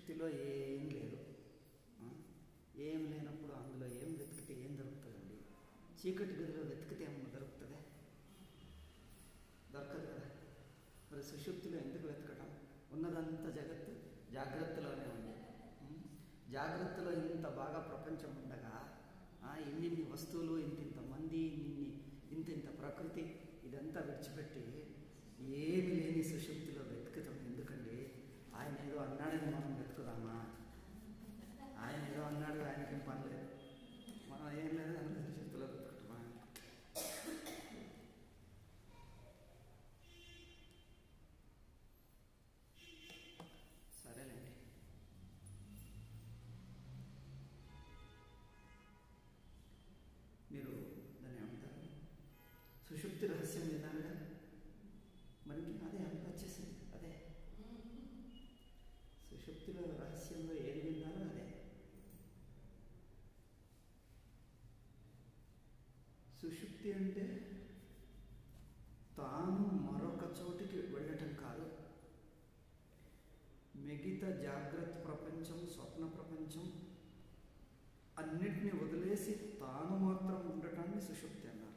సుషుప్తిలో ఏం లేదు ఆ? ఏం లేనప్పుడు అందులో ఏం వెతికితే ఏం దొరుకుతుందండి చీకటి గదిలో వెతికితే ఏమన్నా దొరుకుతుందా దొరకదు కదా మరి సుషుప్తిలో ఎందుకు వెతకటం ఉన్నదంతా జగత్తు జాగ్రత్తలోనే ఉంది ఉం? జాగ్రత్తలో ఇంత బాగా ప్రపంచం ఉండగా ఆ, ఇన్నిన్ని వస్తువులు ఇంతింత మంది ఇన్నిన్ని ఇంత ఇంత ప్రకృతి ఇదంతా విడిచిపెట్టి ఏమి లేని సుషుప్తిలో వెతుకుతాం ఎందుకండి ఆయన ఏదో అన్నాడని మనం వెతుకుదామా ఆయన ఏదో అన్నాడు ఆయనకేం పని లేదు మనం ఏం లేదు అందులో సుషుప్తిలో వెతుకుతామా సరేలేండి మీరు దాన్ని ఏమంటారు సుషుప్తి రహస్యం విన్నారుగా మనకి అదే అందులో వచ్చేసింది అదే సుషుప్తిలో రహస్యంలో ఏది విన్నారో అదే సుషుప్తి అంటే తాను మరొక చోటికి వెళ్ళటం కాదు మిగతా జాగ్రత్త ప్రపంచం స్వప్న ప్రపంచం అన్నిటినీ వదిలేసి తాను మాత్రం ఉండటాన్ని సుషుప్తి అన్నారు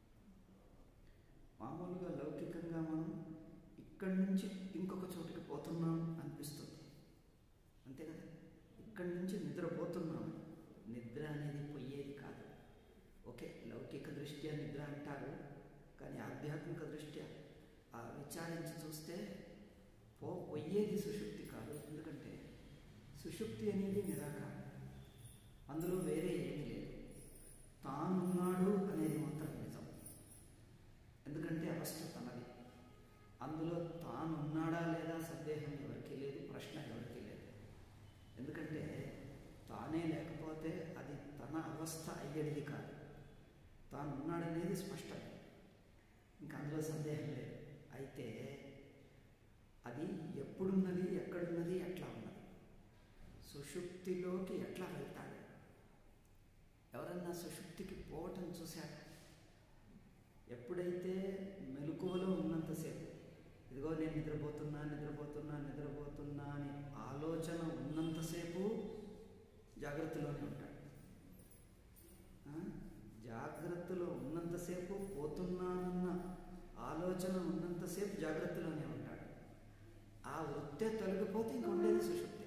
మామూలుగా లౌకికంగా మనం ఇక్కడి నుంచి ఇంకొక చోటికి పోతున్నాం అనిపిస్తుంది అంతే కదా ఇక్కడి నుంచి నిద్రపోతున్నాం నిద్ర అనేది పోయేది కాదు ఓకే లౌకిక దృష్ట్యా నిద్ర అంటారు కానీ ఆధ్యాత్మిక దృష్ట్యా ఆ విచారించి చూస్తే పో పోయేది సుషుప్తి కాదు ఎందుకంటే సుషుప్తి అనేది నిరాకారం అందులో వేరే ఏమీ లేదు తానున్నాడు అనేది మాత్రం నిజం ఎందుకంటే అవస్థ తనది అందులో తానున్నాడా లేదా సందేహం ఎవరికీ లేదు ప్రశ్న ఎవరికీ లేదు ఎందుకంటే తానే లేకపోతే అది తన అవస్థ అయ్యేది కాదు తాను ఉన్నాడనేది స్పష్టం ఇంకా అందులో సందేహం లేదు అయితే అది ఎప్పుడున్నది ఎక్కడున్నది ఎట్లా ఉన్నది సుషుప్తిలోకి ఎట్లా వెళ్తాడు ఎవరన్నా సుషుప్తికి పోవటం చూశారు ఎప్పుడైతే మెలకువలో ఉన్నంతసేపు ఇదిగో నేను నిద్రపోతున్నా నిద్రపోతున్నా నిద్రపోతున్నా అని ఆలోచన ఉన్నంతసేపు జాగ్రత్తలోనే ఉంటాడు ఆ? జాగ్రత్తలో ఉన్నంతసేపు పోతున్నానన్న ఆలోచన ఉన్నంతసేపు జాగ్రత్తలోనే ఉంటాడు ఆ వృత్తే తొలగిపోతే ఇంక ఉండేది సుషుప్తి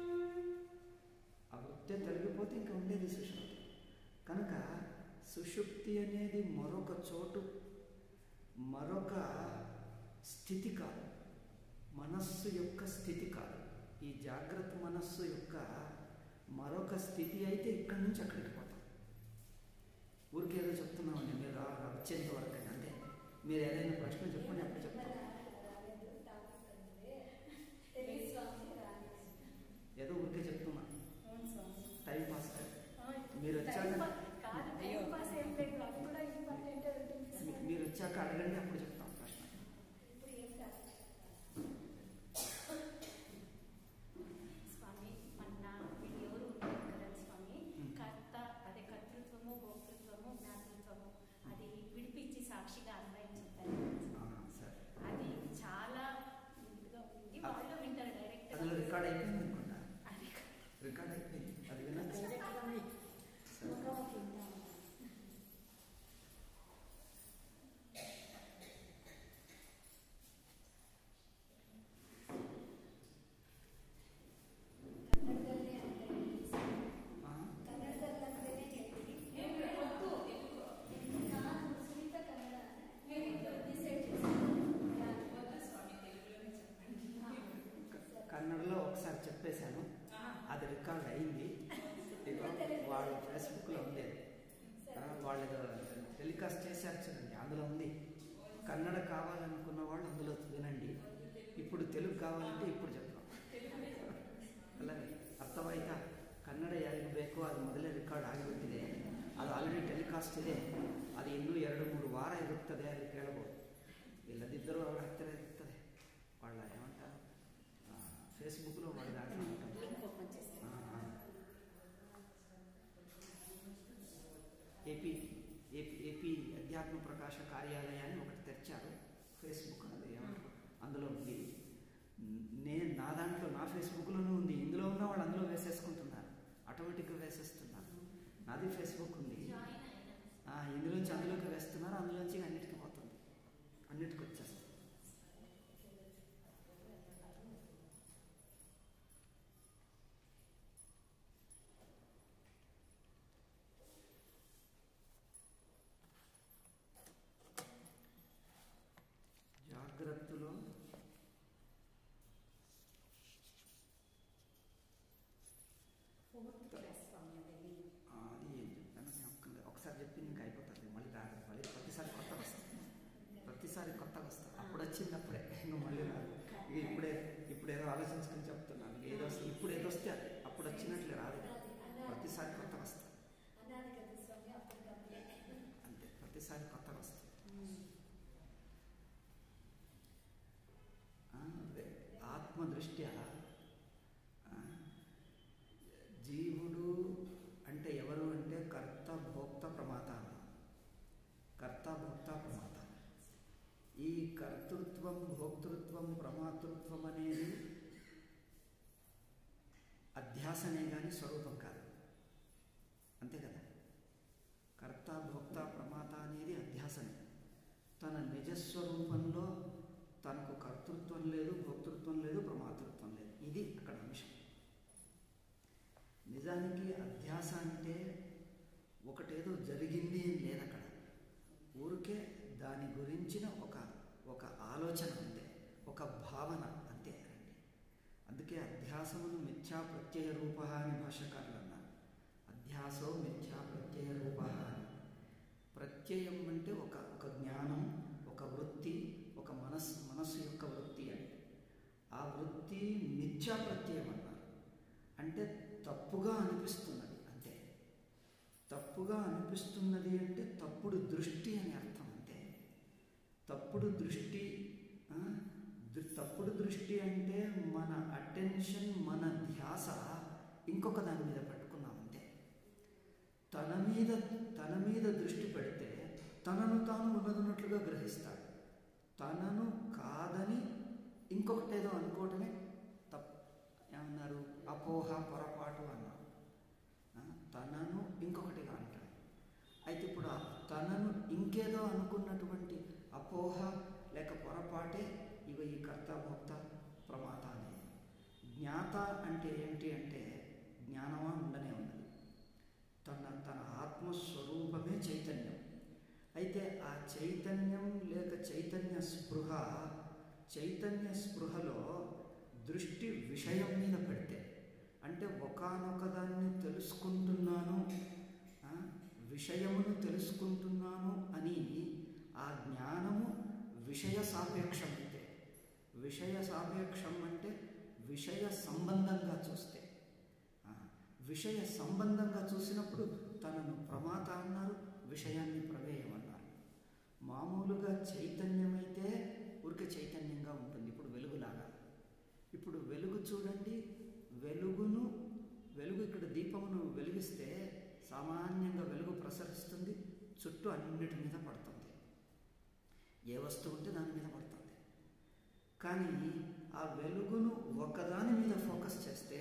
ఆ వృత్తే తొలగిపోతే ఇంక ఉండేది సుషుప్తి కనుక సుషుప్తి అనేది మరొక చోటు మరొక స్థితి కాదు మనస్సు యొక్క స్థితి కాదు ఈ జాగ్రత్త మనస్సు యొక్క మరొక స్థితి అయితే ఇక్కడి నుంచి అక్కడికి పోతాం ఊరికేదో చెప్తున్నామండి మీరు రా రా- వచ్చేంత వరకు అని. అంటే మీరు ఏదైనా ప్రశ్న చెప్పండి అప్పుడు చెప్తాం ఏదో ఊరికే చెప్తున్నా టైం పాస్ మీరు వచ్చాక మీ- మీరు వచ్చాక అడగండి అప్పుడు చెప్తాం ప్రశ్న స్వామి మొన్న వీళ్ళు ఎవరు ఉన్నారు కదా స్వామి Hmm. కర్త అదే కర్తృత్వము భోక్తృత్వము జ్ఞాతృత్వము అది విడిపించి సాక్షిగా అన్వయం చెప్పారు ఆ, సరే అది చాలా ఇదిగా ఉంది వాళ్ళు వింటారు డైరెక్ట్ అందులో రికార్డ్ అయిపోయింది అనుకుంటా అది రికార్డ్ అయిపోయింది అది వినొచ్చు సరే. ఆ, క- కన్నడలో ఒకసారి చెప్పేశాను అది రికార్డ్ అయింది ఇదిగో వాళ్ళ ఫేస్బుక్లో ఉంది ఆ, వాళ్ళు ఏదో టెలికాస్ట్ చేశారు చూడండి అందులో ఉంది కన్నడ కావాలనుకున్న వాళ్ళు అందులో వినండి ఇప్పుడు తెలుగు కావాలంటే ఇప్పుడు చెప్తాం ಅಲ್ಲವೇ ಅರ್ಥವಾಯ್ತಾ ಕನ್ನಡ ಯಾರಿಗೆ ಬೇಕೋ ಅದು ಮೊದಲೇ ರೆಕಾರ್ಡ್ ಆಗಿಬಿಟ್ಟಿದೆ ಅದು ಆಲ್ರೆಡಿ ಟೆಲಿಕಾಸ್ಟ್ ಇದೆ ಅದು ಇನ್ನೂ ಎರಡು ಮೂರು ವಾರ ಇರುತ್ತದೆ ಅದು ಕೇಳಬಹುದು ಇಲ್ಲದಿದ್ದರೂ ಅವ್ರ ಹತ್ತಿರ ಇರ್ತದೆ వాళ్ళ ఏమంటారు ఫేస్బుక్లో వాళ్ళ దాంట్లో ఉంటుంది ఆ, ఆ. ఏపీ ఏపీ ఏపీ అధ్యాత్మ ప్రకాశ కార్యాలయాన్ని ఒకటి తెరిచారు ఫేస్బుక్ అది ఏమంటారు అందులో ఉంది నేను నా దాంట్లో నా ఫేస్బుక్లోనూ ఉంది ఇందులో ఉన్న వాళ్ళు అందులో వేసేసుకుంటున్నారు ఆటోమేటిక్గా వేసేస్తున్నారు నాది ఫేస్బుక్ ఉంది జాయిన్ అయినా ఆ, ఇందులోంచి అందులోకి వేస్తున్నారు అందులోంచి అన్నిటికీ పోతుంది అన్నిటికీ వచ్చేస్తుంది జాగ్రత్తలో ఫోర్త్ క్లాస్ స్వామి అది ఆ, అది ఏం చెప్పాను జ్ఞాపకం లేదు. ఒకసారి చెప్పింది ఇంకా అయిపోతుంది మళ్ళీ రాదు మళ్ళీ ప్రతిసారి కొత్తగా వస్తుంది ప్రతిసారి కొత్తగా వస్తుంది అప్పుడు వచ్చింది అప్పుడే ఇంకా మళ్ళీ రాదు ఇక ఇప్పుడే ఇప్పుడు ఏదో ఆలోచించుకొని చెప్తున్నాను ఏదో వస్తుంది ఇప్పుడు ఏదో వస్తే అది అప్పుడు వచ్చినట్లు రాదు ప్రతిసారి కొత్తగా వస్తుంది అనాది కదా స్వామి అప్పటికప్పుడే అంతే ప్రతిసారి కొత్తగా వస్తుంది ఆ, అదే ఆత్మదృష్ట్యా ఆ, జీవుడు అంటే ఎవరు అంటే కర్త భోక్త ప్రమాత అన్నాం. కర్త భోక్త ప్రమాత ఈ కర్తృత్వం భోక్తృత్వం ప్రమాతృత్వం అనేది అధ్యాసనే కానీ స్వరూపం కాదు అంతే కదా కర్త భోక్త ప్రమాత అనేది అధ్యాసనే తన నిజస్వరూపంలో తనకు కర్తృత్వం లేదు భోక్తృత్వం లేదు ప్రమాతృత్వం లేదు ఇది అక్కడ అంశం నిజానికి అధ్యాస అంటే ఒకటేదో జరిగింది అని లేదు అక్కడ ఊరికే దాని గురించిన ఒక ఒక ఆలోచన అంతే ఒక భావన అంతే అండి అందుకే అధ్యాసమును మిథ్యా ప్రత్యయ రూప అని భాషకారులు అన్నారు అధ్యాసో మిథ్యా ప్రత్యయ రూప అని ప్రత్యయం అంటే ఒక ఒక జ్ఞానం ఒక వృత్తి ఒక మనస్సు మనస్సు యొక్క వృత్తి అని ఆ వృత్తి మిథ్యా ప్రత్యయం అన్నారు అంటే తప్పుగా అనిపిస్తున్నది అంతే తప్పుగా అనిపిస్తున్నది అంటే తప్పుడు దృష్టి అని అర్థం అంతే తప్పుడు దృష్టి ఆ, దృ- తప్పుడు దృష్టి అంటే మన అటెన్షన్ మన ధ్యాస ఇంకొక దాని మీద పెట్టుకున్నాం అంతే తన మీద తన మీద దృష్టి పెడితే తనను తాను ఉన్నదన్నట్లుగా గ్రహిస్తాడు తనను కాదని ఇంకొకటేదో అనుకోవటమే తప్ ఏమన్నారు అపోహ పొరపాటు అన్నారు ఆ, తనను ఇంకొకటిగా అంటాడు అయితే ఇప్పుడు ఆ తనను ఇంకేదో అనుకున్నటువంటి అపోహ లేక పొరపాటే ఇవ ఈ కర్త భోక్త ప్రమాత అనేది జ్ఞాత అంటే ఏమిటి అంటే జ్ఞానమా ఉండనే ఉన్నది తన తన ఆత్మస్వరూపమే చైతన్యం అయితే ఆ చైతన్యం లేక చైతన్య స్పృహ చైతన్య స్పృహలో దృష్టి విషయం మీద పెడితే అంటే ఒకానొక దాన్ని తెలుసుకుంటున్నాను ఆ, విషయమును తెలుసుకుంటున్నాను అని ఆ జ్ఞానము విషయ సాపేక్షం అయితే విషయ సాపేక్షం అంటే విషయ సంబంధంగా చూస్తే ఆ, విషయ సంబంధంగా చూసినప్పుడు తనను ప్రమాత అన్నారు విషయాన్ని ప్రమేయం అన్నారు మామూలుగా చైతన్యమైతే ఊరికే చైతన్యంగా ఉంటుంది ఇప్పుడు వెలుగులాగా ఇప్పుడు వెలుగు చూడండి వెలుగును వెలుగు ఇక్కడ దీపమును వెలిగిస్తే సామాన్యంగా వెలుగు ప్రసరిస్తుంది చుట్టూ అన్నిటి మీద పడుతుంది ఏ వస్తువు ఉంటే దాని మీద పడుతుంది కానీ ఆ వెలుగును ఒకదాని మీద ఫోకస్ చేస్తే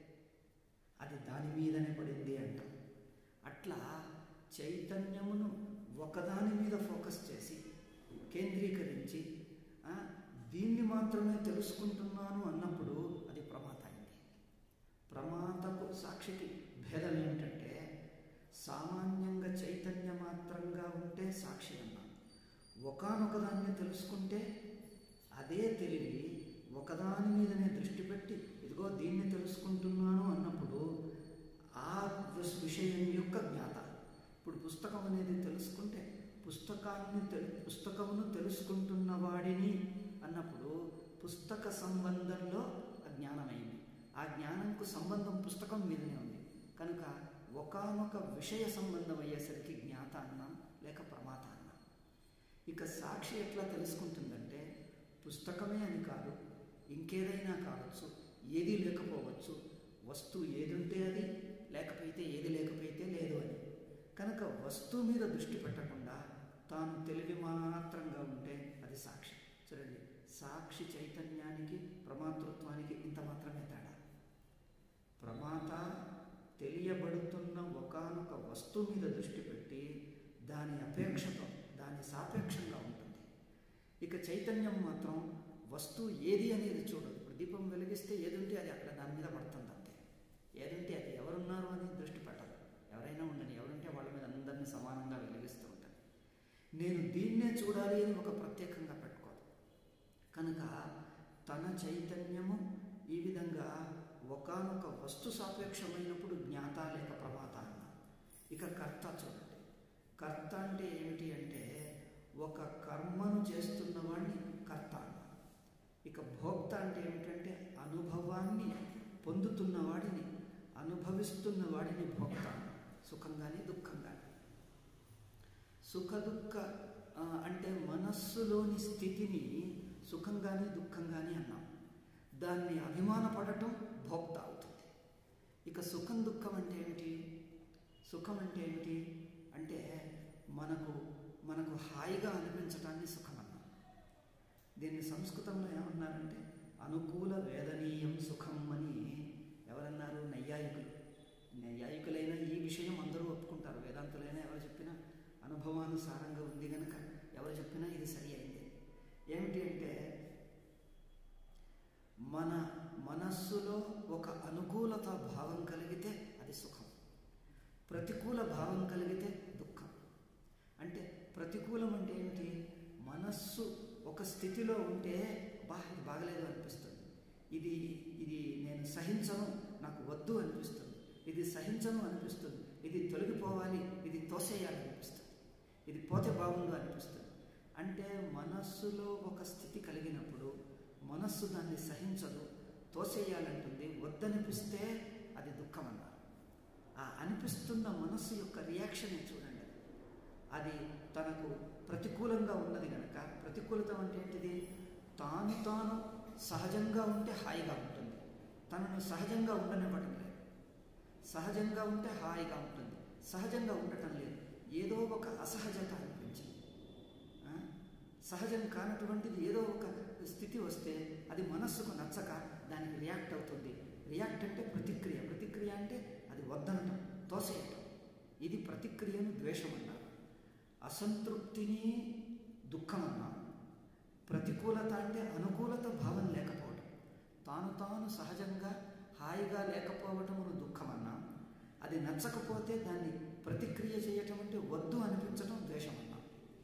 అది దాని మీదనే పడింది అంటాం అట్లా చైతన్యమును ఒకదాని మీద ఫోకస్ చేసి కేంద్రీకరించి ఆ, దీన్ని మాత్రమే తెలుసుకుంటున్నాను అన్నప్పుడు అది ప్రమాత అయింది ప్రమాతకు సాక్షికి భేదం ఏమిటంటే సామాన్యంగా చైతన్య మాత్రంగా ఉంటే సాక్షి అన్నాం ఒకనొక దాన్ని తెలుసుకుంటే అదే తెలివి ఒకదాని మీదనే దృష్టి పెట్టి ఇదిగో దీన్ని తెలుసుకుంటున్నాను అన్నప్పుడు ఆ విష- విషయం యొక్క జ్ఞాత ఇప్పుడు పుస్తకం అనేది తెలుసుకుంటే పుస్తకాన్ని తెలు పుస్తకమును తెలుసుకుంటున్న వాడిని అన్నప్పుడు పుస్తక సంబంధంలో ఆ జ్ఞానమైంది ఆ జ్ఞానంకు సంబంధం పుస్తకం మీదనే ఉంది కనుక ఒకానొక విషయ సంబంధం అయ్యేసరికి జ్ఞాత అన్నాం లేక ప్రమాత అన్నాం ఇక సాక్షి ఎట్లా తెలుసుకుంటుందంటే పుస్తకమే అని కాదు ఇంకేదైనా కావచ్చు ఏది లేకపోవచ్చు వస్తువు ఏది ఉంటే అది లేకపోతే ఏది లేకపోతే లేదు అని కనుక వస్తువు మీద దృష్టి పెట్టకుండా తాను తెలివి మాత్రంగా ఉంటే అది సాక్షి చూడండి సాక్షి చైతన్యానికి ప్రమాతృత్వానికి ప్రమాతత్వానికి ఇంత మాత్రమే తేడా ప్రమాత తెలియబడుతున్న ఒకానొక వస్తువు మీద దృష్టి పెట్టి దాని అపేక్షతో దాని సాపేక్షంగా ఉంటుంది ఇక చైతన్యం మాత్రం వస్తువు ఏది అనేది చూడదు ఇప్పుడు దీపం వెలిగిస్తే ఏది ఉంటే అది అక్కడ దాని మీద పడుతుంది అంతే ఏదంటే అది ఎవరున్నారు అని దృష్టి పెట్టదు ఎవరైనా ఉండని ఎవరుంటే వాళ్ళ మీద అందరినీ సమానంగా వెలిగిస్తూ ఉంటుంది నేను దీన్నే చూడాలి అని ఒక ప్రత్యేకంగా పెట్టుకోదు కనుక తన చైతన్యము ఈ విధంగా ఒకానొక వస్తు సాపేక్షమైనప్పుడు జ్ఞాత లేక ప్రమాత అన్న ఇక కర్త చూడండి కర్త అంటే ఏమిటి అంటే ఒక కర్మను చేస్తున్న వాడిని కర్త అన్న ఇక భోక్త అంటే ఏమిటంటే అనుభవాన్ని పొందుతున్న వాడిని అనుభవిస్తున్న వాడిని భోక్త అన్న సుఖం కానీ దుఃఖం కానీ సుఖ దుఃఖ ఆ, అంటే మనస్సులోని స్థితిని సుఖం కానీ దుఃఖం కానీ అన్నాం దాన్ని అభిమానపడటం భోక్త అవుతుంది ఇక సుఖం దుఃఖం అంటే ఏమిటి సుఖం అంటే ఏమిటి అంటే మనకు మనకు హాయిగా అనిపించటాన్ని సుఖం అన్నాం దీన్ని సంస్కృతంలో ఏమన్నారంటే అనుకూల వేదనీయం సుఖం అని ఎవరన్నారు నైయాయికులు నైయాయికులైన ఈ విషయం అందరూ ఒప్పుకుంటారు వేదాంతులైనా ఎవరు చెప్పినా అనుభవానుసారంగా ఉంది కనుక ఎవరు చెప్పినా ఇది సరి అయింది ఏమిటి అంటే మన మనస్సులో ఒక అనుకూలత భావం కలిగితే అది సుఖం ప్రతికూల భావం కలిగితే దుఃఖం అంటే ప్రతికూలం అంటే ఏమిటి మనస్సు ఒక స్థితిలో ఉంటే బా ఇది బాగలేదు అనిపిస్తుంది ఇది ఇది నేను సహించను నాకు వద్దు అనిపిస్తుంది ఇది సహించను అనిపిస్తుంది ఇది తొలగిపోవాలి ఇది తోసేయాలి అనిపిస్తుంది ఇది పోతే బాగుండు అనిపిస్తుంది అంటే మనస్సులో ఒక స్థితి కలిగినప్పుడు మనస్సు దాన్ని సహించదు తోసేయాలంటుంది వద్దనిపిస్తే అది దుఃఖం అన్నారు ఆ అనిపిస్తున్న మనస్సు యొక్క రియాక్షన్ చూడండి అది తనకు ప్రతికూలంగా ఉన్నది కనుక ప్రతికూలత అంటే ఏంటిది తాను తాను సహజంగా ఉంటే హాయిగా ఉంటుంది తనను సహజంగా ఉండనివ్వడం లేదు సహజంగా ఉంటే హాయిగా ఉంటుంది సహజంగా ఉండటం లేదు ఏదో ఒక అసహజత అనిపించింది ఆ? సహజం కానటువంటిది ఏదో ఒక స్థితి వస్తే అది మనస్సుకు నచ్చక దానికి రియాక్ట్ అవుతుంది రియాక్ట్ అంటే ప్రతిక్రియ ప్రతిక్రియ అంటే అది వద్దనటం తోసేయటం ఇది ప్రతిక్రియను ద్వేషం అన్నారు అసంతృప్తిని దుఃఖం అన్నారు ప్రతికూలత అంటే అనుకూలత భావం లేకపోవటం తాను తాను సహజంగా హాయిగా లేకపోవటమును దుఃఖం అన్నాం అది నచ్చకపోతే దాన్ని ప్రతిక్రియ చేయటం అంటే వద్దు అనిపించడం ద్వేషం అన్నాం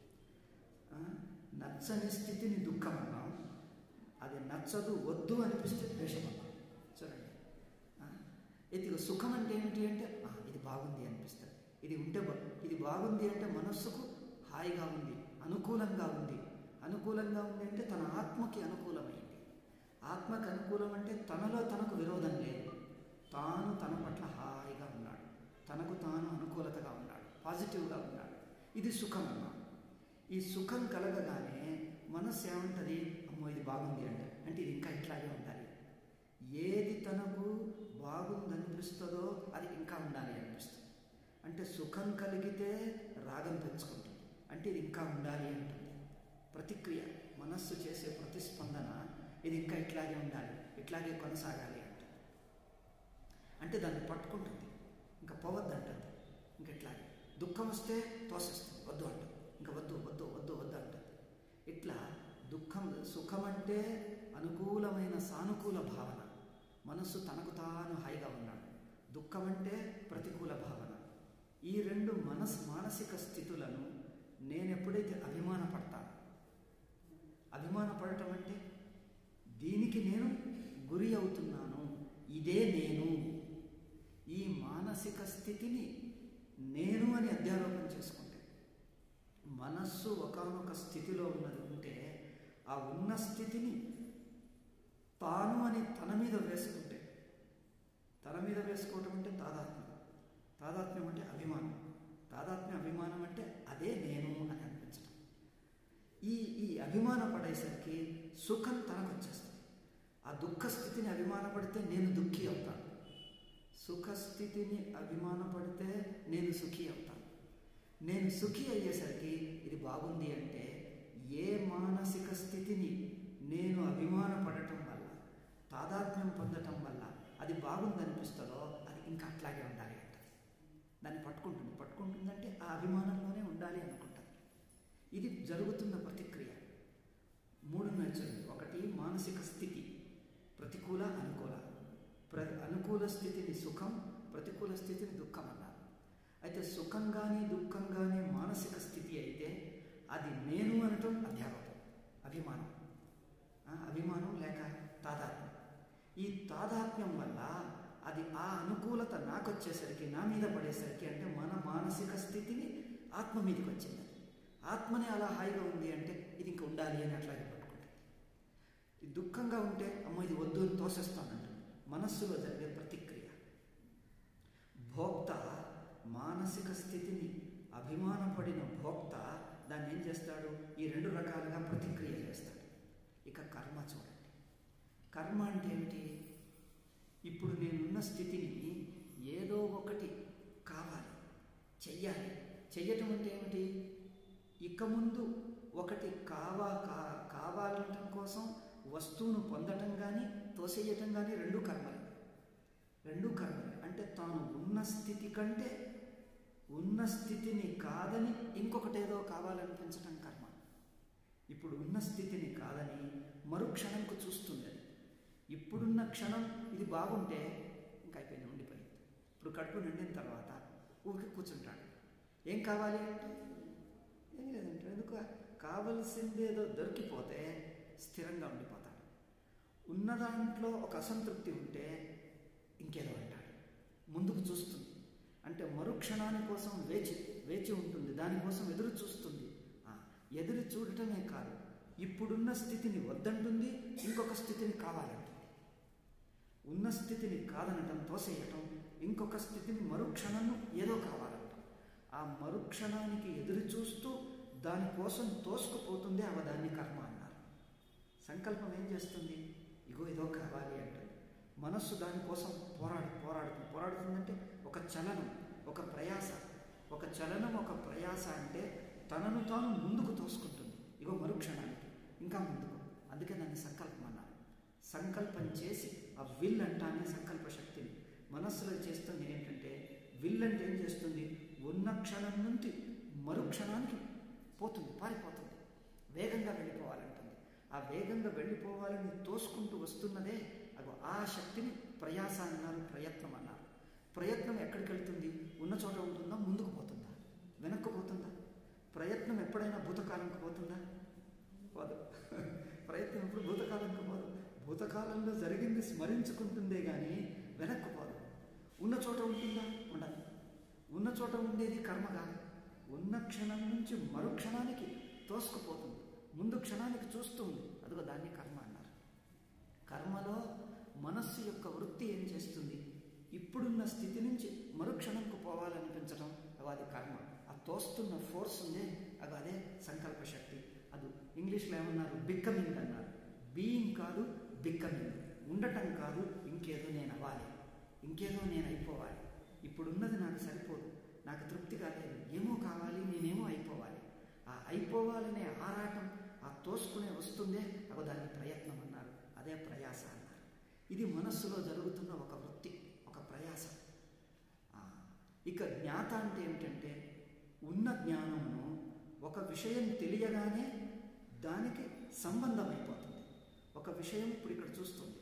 ఆ, నచ్చని స్థితిని దుఃఖం అన్నాం అది నచ్చదు వద్దు అనిపిస్తే ద్వేషం అన్నాం చూడండి ఆ, ఇది సుఖం అంటే ఏమిటి అంటే "ఆ, ఇది బాగుంది అనిపిస్తుంది ఇది ఉంటే బా- ఇది బాగుంది అంటే మనస్సుకు హాయిగా ఉంది అనుకూలంగా ఉంది అనుకూలంగా ఉంది అంటే తన ఆత్మకి అనుకూలమైంది ఆత్మకి అనుకూలం అంటే తనలో తనకు విరోధం లేదు తాను తన పట్ల హాయిగా ఉన్నాడు తనకు తాను అనుకూలతగా ఉన్నాడు పాజిటివ్గా ఉన్నాడు ఇది సుఖం అన్నాం ఈ సుఖం కలగగానే మనస్సు ఏమంటది అమ్మో ఇది బాగుంది అంటే అంటే ఇది ఇంకా ఇట్లాగే ఉండాలి ఏది తనకు బాగుందనిపిస్తుందో అది ఇంకా ఉండాలి అనిపిస్తుంది అంటే సుఖం కలిగితే రాగం పెంచుకుంటుంది అంటే ఇది ఇంకా ఉండాలి అంటుంది ప్రతిక్రియ మనస్సు చేసే ప్రతిస్పందన ఇది ఇంకా ఇట్లాగే ఉండాలి ఇట్లాగే కొనసాగాలి అంటుంది అంటే దాన్ని పట్టుకుంటుంది ఇంకా పోవద్దు అంటుంది ఇంకా ఇట్లాగే దుఃఖం వస్తే తోసేస్తుంది వద్దు అంటుంది ఇంకా వద్దు వద్దు వద్దు వద్దు అంటుంది ఇట్లా దుఃఖం సుఖం అంటే అనుకూలమైన సానుకూల భావన మనస్సు తనకు తాను హాయిగా ఉన్నాడు దుఃఖం అంటే ప్రతికూల భావన ఈ రెండు మనస్ మానసిక స్థితులను నేను ఎప్పుడైతే అభిమానపడతాను అభిమానపడటం అంటే దీనికి నేను గురి అవుతున్నాను ఇదే నేను ఈ మానసిక స్థితిని నేను అని అధ్యారోపణ చేసుకుంటే మనస్సు ఒకానొక స్థితిలో ఉన్నది ఉంటే ఆ ఉన్న స్థితిని తాను అని తన మీద వేసుకుంటే తన మీద వేసుకోవటం అంటే తాదాత్మ్యం తాదాత్మ్యం అంటే అభిమానం తాదాత్మ్య అభిమానం అంటే అదే నేను అని అనిపించడం ఈ ఈ అభిమాన పడేసరికి సుఖం తనకు వచ్చేస్తుంది ఆ దుఃఖ స్థితిని అభిమానపడితే నేను దుఃఖి అవుతాను సుఖస్థితిని అభిమానపడితే నేను సుఖీ అవుతాను నేను సుఖీ అయ్యేసరికి ఇది బాగుంది అంటే ఏ మానసిక స్థితిని నేను అభిమానపడటం వల్ల తాదాత్మ్య తాదాత్మ్యం పొందటం వల్ల అది బాగుందనిపిస్తుందో అది ఇంకా అట్లాగే ఉండాలి అంటది దాన్ని పట్టుకుంటుంది పట్టుకుంటుందంటే ఆ అభిమానంలోనే ఉండాలి అనుకుంటుంది ఇది జరుగుతున్న ప్రతిక్రియ మూడు నచ్చింది ఒకటి మానసిక స్థితి ప్రతికూల అనుకూల ప్ర అనుకూల స్థితిని సుఖం ప్రతికూల స్థితిని దుఃఖం అన్నారు అయితే సుఖం కానీ దుఃఖం కానీ మానసిక స్థితి అయితే అది నేను అనటం అధ్యాపకం అభిమానం ఆ, అభిమానం లేక తాదాత్మ్యం ఈ తాదాత్మ్యం వల్ల అది ఆ అనుకూలత నాకు వచ్చేసరికి నా మీద పడేసరికి అంటే మన మానసిక స్థితిని ఆత్మ మీదకి వచ్చింది ఆత్మని అలా హాయిగా ఉంది అంటే ఇది ఇంకా ఉండాలి అని అట్లాగే పట్టుకుంటుంది ఇది దుఃఖంగా ఉంటే అమ్మ ఇది వద్దు అని తోసేస్తానంటుంది మనస్సులో జరిగే ప్రతిక్రియ భోక్త మానసిక స్థితిని అభిమానపడిన భోక్త దాన్ని ఏం చేస్తాడు ఈ రెండు రకాలుగా ప్రతిక్రియ చేస్తాడు ఇక కర్మ చూడండి కర్మ అంటే ఏమిటి ఇప్పుడు నేనున్న స్థితిని ఏదో ఒకటి కావాలి చెయ్యాలి చెయ్యటం అంటే ఏమిటి ఇక ముందు ఒకటి కావా కా కావాలనటం కోసం వస్తువును పొందటం కానీ తోసేయటం కానీ రెండు కర్మలే రెండు కర్మలే అంటే తాను ఉన్న స్థితి కంటే ఉన్న స్థితిని కాదని ఇంకొకటేదో కావాలనిపించటం కర్మ ఇప్పుడు ఉన్న స్థితిని కాదని మరు క్షణంకు చూస్తుంది అది ఇప్పుడున్న క్షణం ఇది బాగుంటే ఇంకా అయిపోయింది ఉండిపోయింది ఇప్పుడు కడుపు నిండిన తర్వాత ఊరికి కూర్చుంటాడు ఏం కావాలి అంటే ఏం లేదంటే ఎందుకు కావలసిందేదో దొరికిపోతే స్థిరంగా ఉండిపోతాడు ఉన్న దాంట్లో ఒక అసంతృప్తి ఉంటే ఇంకేదో అంటాడు ముందుకు చూస్తుంది అంటే మరుక్షణాని కోసం వేచి వేచి ఉంటుంది దానికోసం ఎదురు చూస్తుంది ఆ, ఎదురు చూడటమే కాదు ఇప్పుడున్న స్థితిని వద్దంటుంది ఇంకొక స్థితిని కావాలంటుంది ఉన్న స్థితిని కాదనటం తోసేయటం ఇంకొక స్థితిని మరుక్షణం ఏదో కావాలంట ఆ మరుక్షణానికి ఎదురు చూస్తూ దానికోసం తోసుకుపోతుంది అవ దాన్ని కర్మ అన్నారు సంకల్పం ఏం చేస్తుంది ఇగో ఇదో కావాలి అంటుంది మనస్సు దానికోసం పోరాడు పోరాడుతుంది పోరాడుతుందంటే ఒక చలనం ఒక ప్రయాస ఒక చలనం ఒక ప్రయాస అంటే తనను తాను ముందుకు తోసుకుంటుంది ఇగో మరుక్షణానికి ఇంకా ముందుకు అందుకే దాన్ని సంకల్పం అన్నారు సంకల్పం చేసి ఆ విల్ అంటానే సంకల్ప శక్తిని మనస్సులో చేస్తుంది ఏంటంటే విల్ అంటే ఏం చేస్తుంది ఉన్న క్షణం నుండి మరుక్షణానికి పోతుంది పారిపోతుంది వేగంగా వెళ్ళిపోవాలంటుంది ఆ వేగంగా వెళ్ళిపోవాలని తోసుకుంటూ వస్తున్నదే అగో ఆ శక్తిని ప్రయాస అన్నారు ప్రయత్నం అన్నారు ప్రయత్నం ఎక్కడికి వెళ్తుంది ఉన్న చోట ఉంటుందా ముందుకు పోతుందా వెనక్కు పోతుందా ప్రయత్నం ఎప్పుడైనా భూతకాలంకి పోతుందా పోదు ప్రయత్నం ఎప్పుడు భూతకాలంకి పోదు భూతకాలంలో జరిగింది స్మరించుకుంటుందే కానీ వెనక్కు పోదు ఉన్న చోట ఉంటుందా ఉండదు ఉన్న చోట ఉండేది కర్మ కాదు ఉన్న క్షణం నుంచి మరు క్షణానికి తోసుకుపోతుంది ముందు క్షణానికి చూస్తూ ఉంది అదిగో దాన్ని కర్మ అన్నారు కర్మలో మనస్సు యొక్క వృత్తి ఏం చేస్తుంది ఇప్పుడున్న స్థితి నుంచి మరుక్షణంకు పోవాలనిపించడం అవి అది కర్మ ఆ తోస్తున్న ఫోర్స్ ఉందే అవి అదే సంకల్ప శక్తి అది ఇంగ్లీష్లో ఏమన్నారు బిక్కమింగ్ అన్నారు బీయింగ్ కాదు బిక్కమింగ్ ఉండటం కాదు ఇంకేదో నేను అవ్వాలి ఇంకేదో నేను అయిపోవాలి ఇప్పుడున్నది నాకు సరిపోదు నాకు తృప్తి కాలేదు ఏమో కావాలి నేనేమో అయిపోవాలి ఆ అయిపోవాలనే ఆరాటం ఆ తోసుకునే వస్తుందే అవ దాన్ని ప్రయత్నం అన్నారు అదే ప్రయాస అన్నారు ఇది మనస్సులో జరుగుతున్న ఒక వృత్తి ఒక ప్రయాస ఆ, ఇక జ్ఞాత అంటే ఏమిటంటే ఉన్న జ్ఞానమును ఒక విషయం తెలియగానే దానికి సంబంధం అయిపోతుంది ఒక విషయం ఇప్పుడు ఇక్కడ చూస్తుంది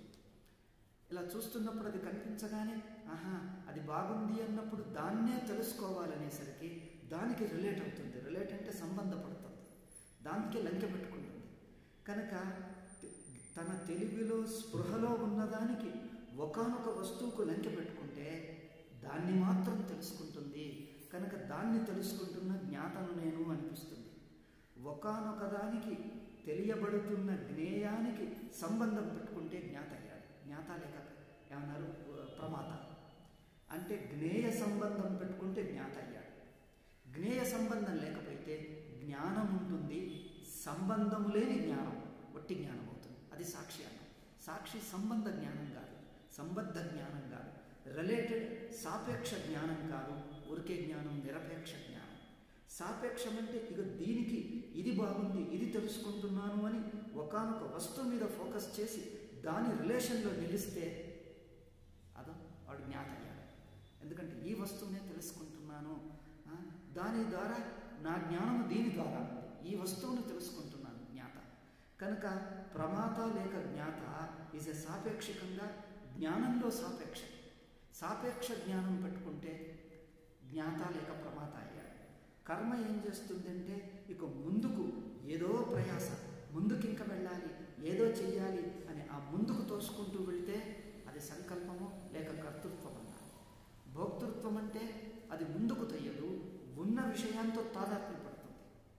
ఇలా చూస్తున్నప్పుడు అది కనిపించగానే ఆహా అది బాగుంది అన్నప్పుడు దాన్నే తెలుసుకోవాలనేసరికి దానికి రిలేట్ అవుతుంది రిలేట్ అంటే సంబంధపడుతుంది దానికి లంకె పెట్టుకుంటుంది కనుక తె- తన తెలివిలో స్పృహలో ఉన్నదానికి ఒకానొక వస్తువుకు లంకె పెట్టుకుంటే దాన్ని మాత్రం తెలుసుకుంటుంది కనుక దాన్ని తెలుసుకుంటున్న జ్ఞాతను నేను అనిపిస్తుంది ఒకానొక దానికి తెలియబడుతున్న జ్ఞేయానికి సంబంధం పెట్టుకుంటే జ్ఞాత అయ్యాడు జ్ఞాత లేక ఏమన్నారు ప్రమాత అంటే జ్ఞేయ సంబంధం పెట్టుకుంటే జ్ఞాత అయ్యాడు జ్ఞేయ సంబంధం లేకపోతే జ్ఞానం ఉంటుంది సంబంధం లేని జ్ఞానం వట్టి జ్ఞానం అవుతుంది అది సాక్షి అన్నం సాక్షి సంబంధ జ్ఞానం కాదు సంబద్ధ జ్ఞానం కాదు రిలేటెడ్ సాపేక్ష జ్ఞానం కాదు ఉరికే జ్ఞానం నిరపేక్ష జ్ఞానం సాపేక్షం అంటే ఇక దీనికి ఇది బాగుంది ఇది తెలుసుకుంటున్నాను అని ఒకానొక వస్తువు మీద ఫోకస్ చేసి దాని రిలేషన్లో నిలిస్తే అదో వాడు జ్ఞాత అయ్యాడు ఎందుకంటే ఈ వస్తువునే తెలుసుకుంటున్నాను ఆ, దాని ద్వారా నా జ్ఞానము దీని ద్వారా ఉంది. ఈ వస్తువును తెలుసుకుంటున్నాను జ్ఞాత కనుక ప్రమాత లేక జ్ఞాత ఈజ్ ఎ సాపేక్షికంగా జ్ఞానంలో సాపేక్ష సాపేక్ష జ్ఞానం పెట్టుకుంటే జ్ఞాత లేక ప్రమాత అయ్యాడు కర్మ ఏం చేస్తుందంటే ఇక ముందుకు ఏదో ప్రయాస ముందుకు ఇంకా వెళ్ళాలి ఏదో చెయ్యాలి అని ఆ ముందుకు తోసుకుంటూ వెళ్తే అది సంకల్పము లేక కర్తృత్వం అన్నారు భోక్తృత్వం అంటే అది ముందుకు తయ్యదు ఉన్న విషయాంతో తాదాత్మ్యపడుతుంది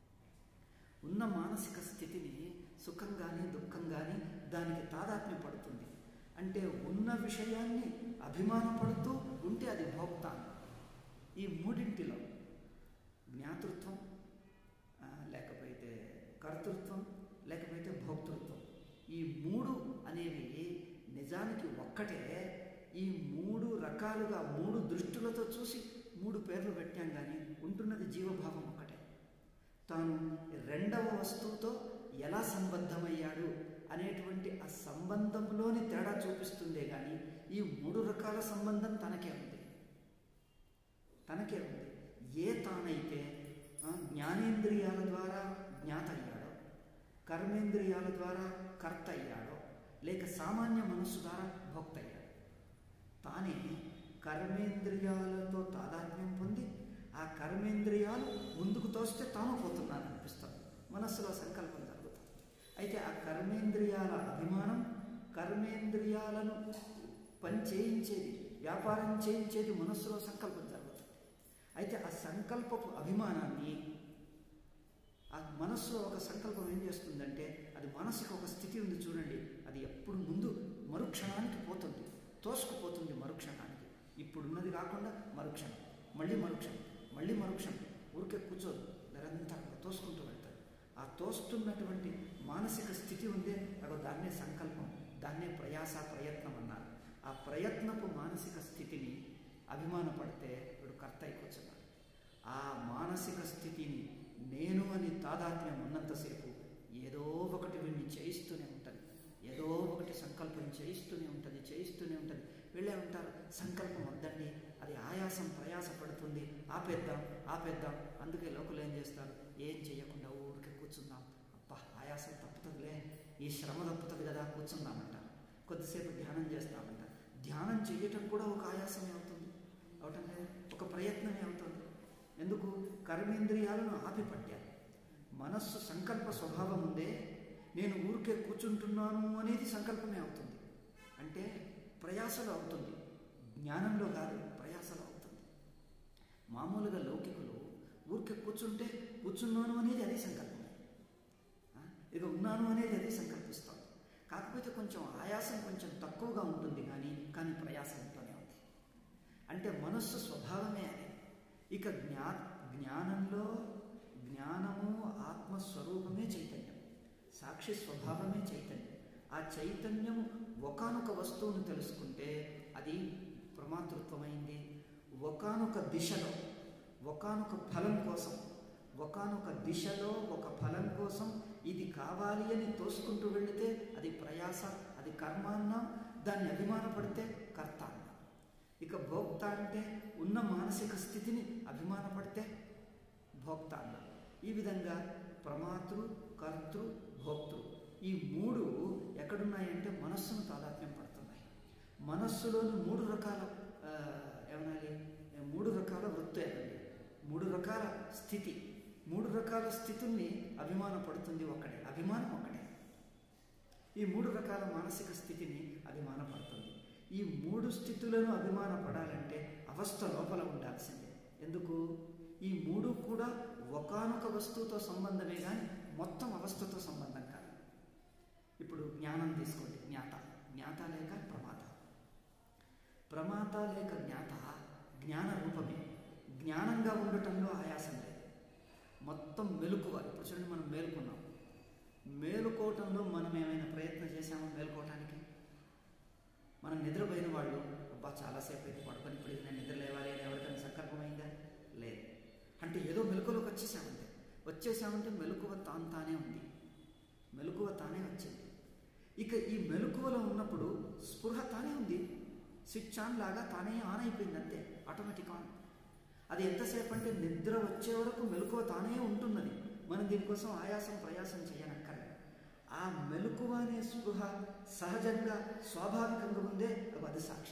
ఉన్న మానసిక స్థితిని సుఖం కానీ దుఃఖం కానీ దానికి తాదాత్మ్యపడుతుంది అంటే ఉన్న విషయాన్ని అభిమానపడుతూ ఉంటే అది భోక్త ఈ మూడింటిలో జ్ఞాతృత్వం ఆ, లేకపోతే కర్తృత్వం లేకపోతే భోక్తృత్వం ఈ మూడు అనేవి నిజానికి ఒక్కటే ఈ మూడు రకాలుగా మూడు దృష్టులతో చూసి మూడు పేర్లు పెట్టాం కానీ ఉంటున్నది జీవభావం ఒకటే తాను రెండవ వస్తువుతో ఎలా సంబద్ధమయ్యాడు అనేటువంటి ఆ సంబంధంలోని తేడా చూపిస్తుందే కానీ ఈ మూడు రకాల సంబంధం తనకే ఉంది తనకే ఉంది ఏ తానైతే ఆ, జ్ఞానేంద్రియాల ద్వారా జ్ఞాత అయ్యాడో కర్మేంద్రియాల ద్వారా కర్త అయ్యాడో లేక సామాన్య మనస్సు ద్వారా భోక్త అయ్యాడు తానే కర్మేంద్రియాలతో తాదాత్మ్యం పొంది ఆ కర్మేంద్రియాలు ముందుకు తోస్తే తాను పోతున్నాను అనిపిస్తుంది మనస్సులో సంకల్పం జరుగుతుంది అయితే ఆ కర్మేంద్రియాల అభిమానం కర్మేంద్రియాలను పని చేయించేది వ్యాపారం చేయించేది మనస్సులో సంకల్పం జరుగుతుంది అయితే ఆ సంకల్పపు అభిమానాన్ని ఆ మనస్సులో ఒక సంకల్పం ఏం చేస్తుందంటే అది మనసుకు ఒక స్థితి ఉంది చూడండి అది ఎప్పుడు ముందు మరుక్షణానికి పోతుంది తోసుకుపోతుంది మరుక్షణానికి ఇప్పుడున్నది కాకుండా మరుక్షణం మళ్ళీ మరుక్షణం మళ్ళీ మరుక్షణం ఊరికే కూర్చోదు నిరంతరంగా తోసుకుంటూ వెళ్తాడు ఆ తోస్తున్నటువంటి మానసిక స్థితి ఉందే అగో దాన్నే సంకల్పం దాన్నే ప్రయాస ప్రయత్నం అన్నారు ఆ ప్రయత్నపు మానసిక స్థితిని అభిమానపడితే వీడు కర్త అయిపోతున్నాడు ఆ మానసిక స్థితిని నేను అని తాదాత్మ్యం ఉన్నంతసేపు ఏదో ఒకటి వీడిని చేయిస్తూనే ఉంటుంది ఏదో ఒకటి సంకల్పం చేయిస్తూనే ఉంటుంది చేయిస్తూనే ఉంటుంది వీళ్ళే ఉంటారు సంకల్పం వద్దండి అది ఆయాసం ప్రయాస పడుతుంది ఆపేద్దాం ఆపేద్దాం అందుకే లోకలు ఏం చేస్తారు ఏం చేయకుండా ఊరికే కూర్చుందాం అబ్బా ఆయాసం తప్పుతుందిలే ఈ శ్రమ తప్పుతుంది కదా కూర్చుందామంటారు కొద్దిసేపు ధ్యానం చేస్తామంటారు ధ్యానం చేయటం కూడా ఒక ఆయాసమే అవుతుంది అవటం లేదు ఒక ప్రయత్నమే అవుతుంది ఎందుకు కర్మేంద్రియాలను ఆపిపట్టారు మనస్సు సంకల్ప స్వభావం ఉందే నేను ఊరికే కూర్చుంటున్నాను అనేది సంకల్పమే అవుతుంది అంటే ప్రయాసలో అవుతుంది జ్ఞానంలో కాదు ప్రయాసలో అవుతుంది మామూలుగా లౌకికులు ఊరికే కూర్చుంటే కూర్చున్నాను అనేది అది సంకల్పమే ఆ, ఇక ఉన్నాను అనేది అది సంకల్పిస్తాం కాకపోతే కొంచెం ఆయాసం కొంచెం తక్కువగా ఉంటుంది కానీ కానీ ప్రయాసం ఉంటూనే ఉంది అంటే మనస్సు స్వభావమే అది ఇక జ్ఞా జ్ఞానంలో జ్ఞానము ఆత్మస్వరూపమే చైతన్యం సాక్షి స్వభావమే చైతన్యం ఆ చైతన్యము ఒకనొక వస్తువును తెలుసుకుంటే అది ప్రమాతృత్వమైంది ఒకనొక దిశలో ఒకనొక ఫలం కోసం ఒకనొక దిశలో ఒక ఫలం కోసం ఇది కావాలి అని తోసుకుంటూ వెళితే అది ప్రయాస అది కర్మ అన్నాం దాన్ని అభిమానపడితే కర్త అన్నాం ఇక భోక్త అంటే ఉన్న మానసిక స్థితిని అభిమానపడితే భోక్త అన్నాం ఈ విధంగా ప్రమాతృ కర్తృ భోక్తృ ఈ మూడు ఎక్కడున్నాయంటే మనస్సును తాదాత్మ్యం పడుతున్నాయి మనస్సులోని మూడు రకాల ఆ, ఏమనాలి మూడు రకాల వృత్తులు మూడు రకాల స్థితి మూడు రకాల స్థితుల్ని అభిమానపడుతుంది ఒక్కడే అభిమానం ఒక్కడే ఈ మూడు రకాల మానసిక స్థితిని అభిమానపడుతుంది ఈ మూడు స్థితులను అభిమానపడాలంటే అవస్థ లోపల ఉండాల్సిందే ఎందుకు ఈ మూడు కూడా ఒకానొక వస్తువుతో సంబంధమే కానీ మొత్తం అవస్థతో సంబంధం కాదు ఇప్పుడు జ్ఞానం తీసుకోండి జ్ఞాత జ్ఞాత లేక ప్రమాత ప్రమాత లేక జ్ఞాత జ్ఞాన రూపమే జ్ఞానంగా ఉండటంలో ఆయాసం లేదు మొత్తం మెలకువ ఇప్పుడు చూడండి మనం మేలుకున్నాం మేలుకోవటంలో మనం ఏమైనా ప్రయత్నం చేశామో మేలుకోవటానికి మనం నిద్రపోయిన వాళ్ళు అబ్బా చాలాసేపు అయితే పడుకొని ఇప్పుడు ఇది నేను నిద్ర లేవాలి అని ఎవరికైనా సంకల్పమైందా లేదు అంటే ఏదో మెలకువలోకి వచ్చేసామంటే వచ్చేసామంటే మెలకువ తాను తానే ఉంది మెలకువ తానే వచ్చింది ఇక ఈ మెలకువలో ఉన్నప్పుడు స్పృహ తానే ఉంది స్విచ్ ఆన్ లాగా తానే ఆన్ అయిపోయింది అంతే ఆటోమేటిక్ ఆన్ అది ఎంతసేపు అంటే నిద్ర వచ్చే వరకు మెలకువ తానే ఉంటున్నది మనం దీనికోసం ఆయాసం ప్రయాసం చేయనక్కర్లేదు ఆ మెలకువ అనే స్పృహ సహజంగా స్వాభావికంగా ఉందే అది సాక్షి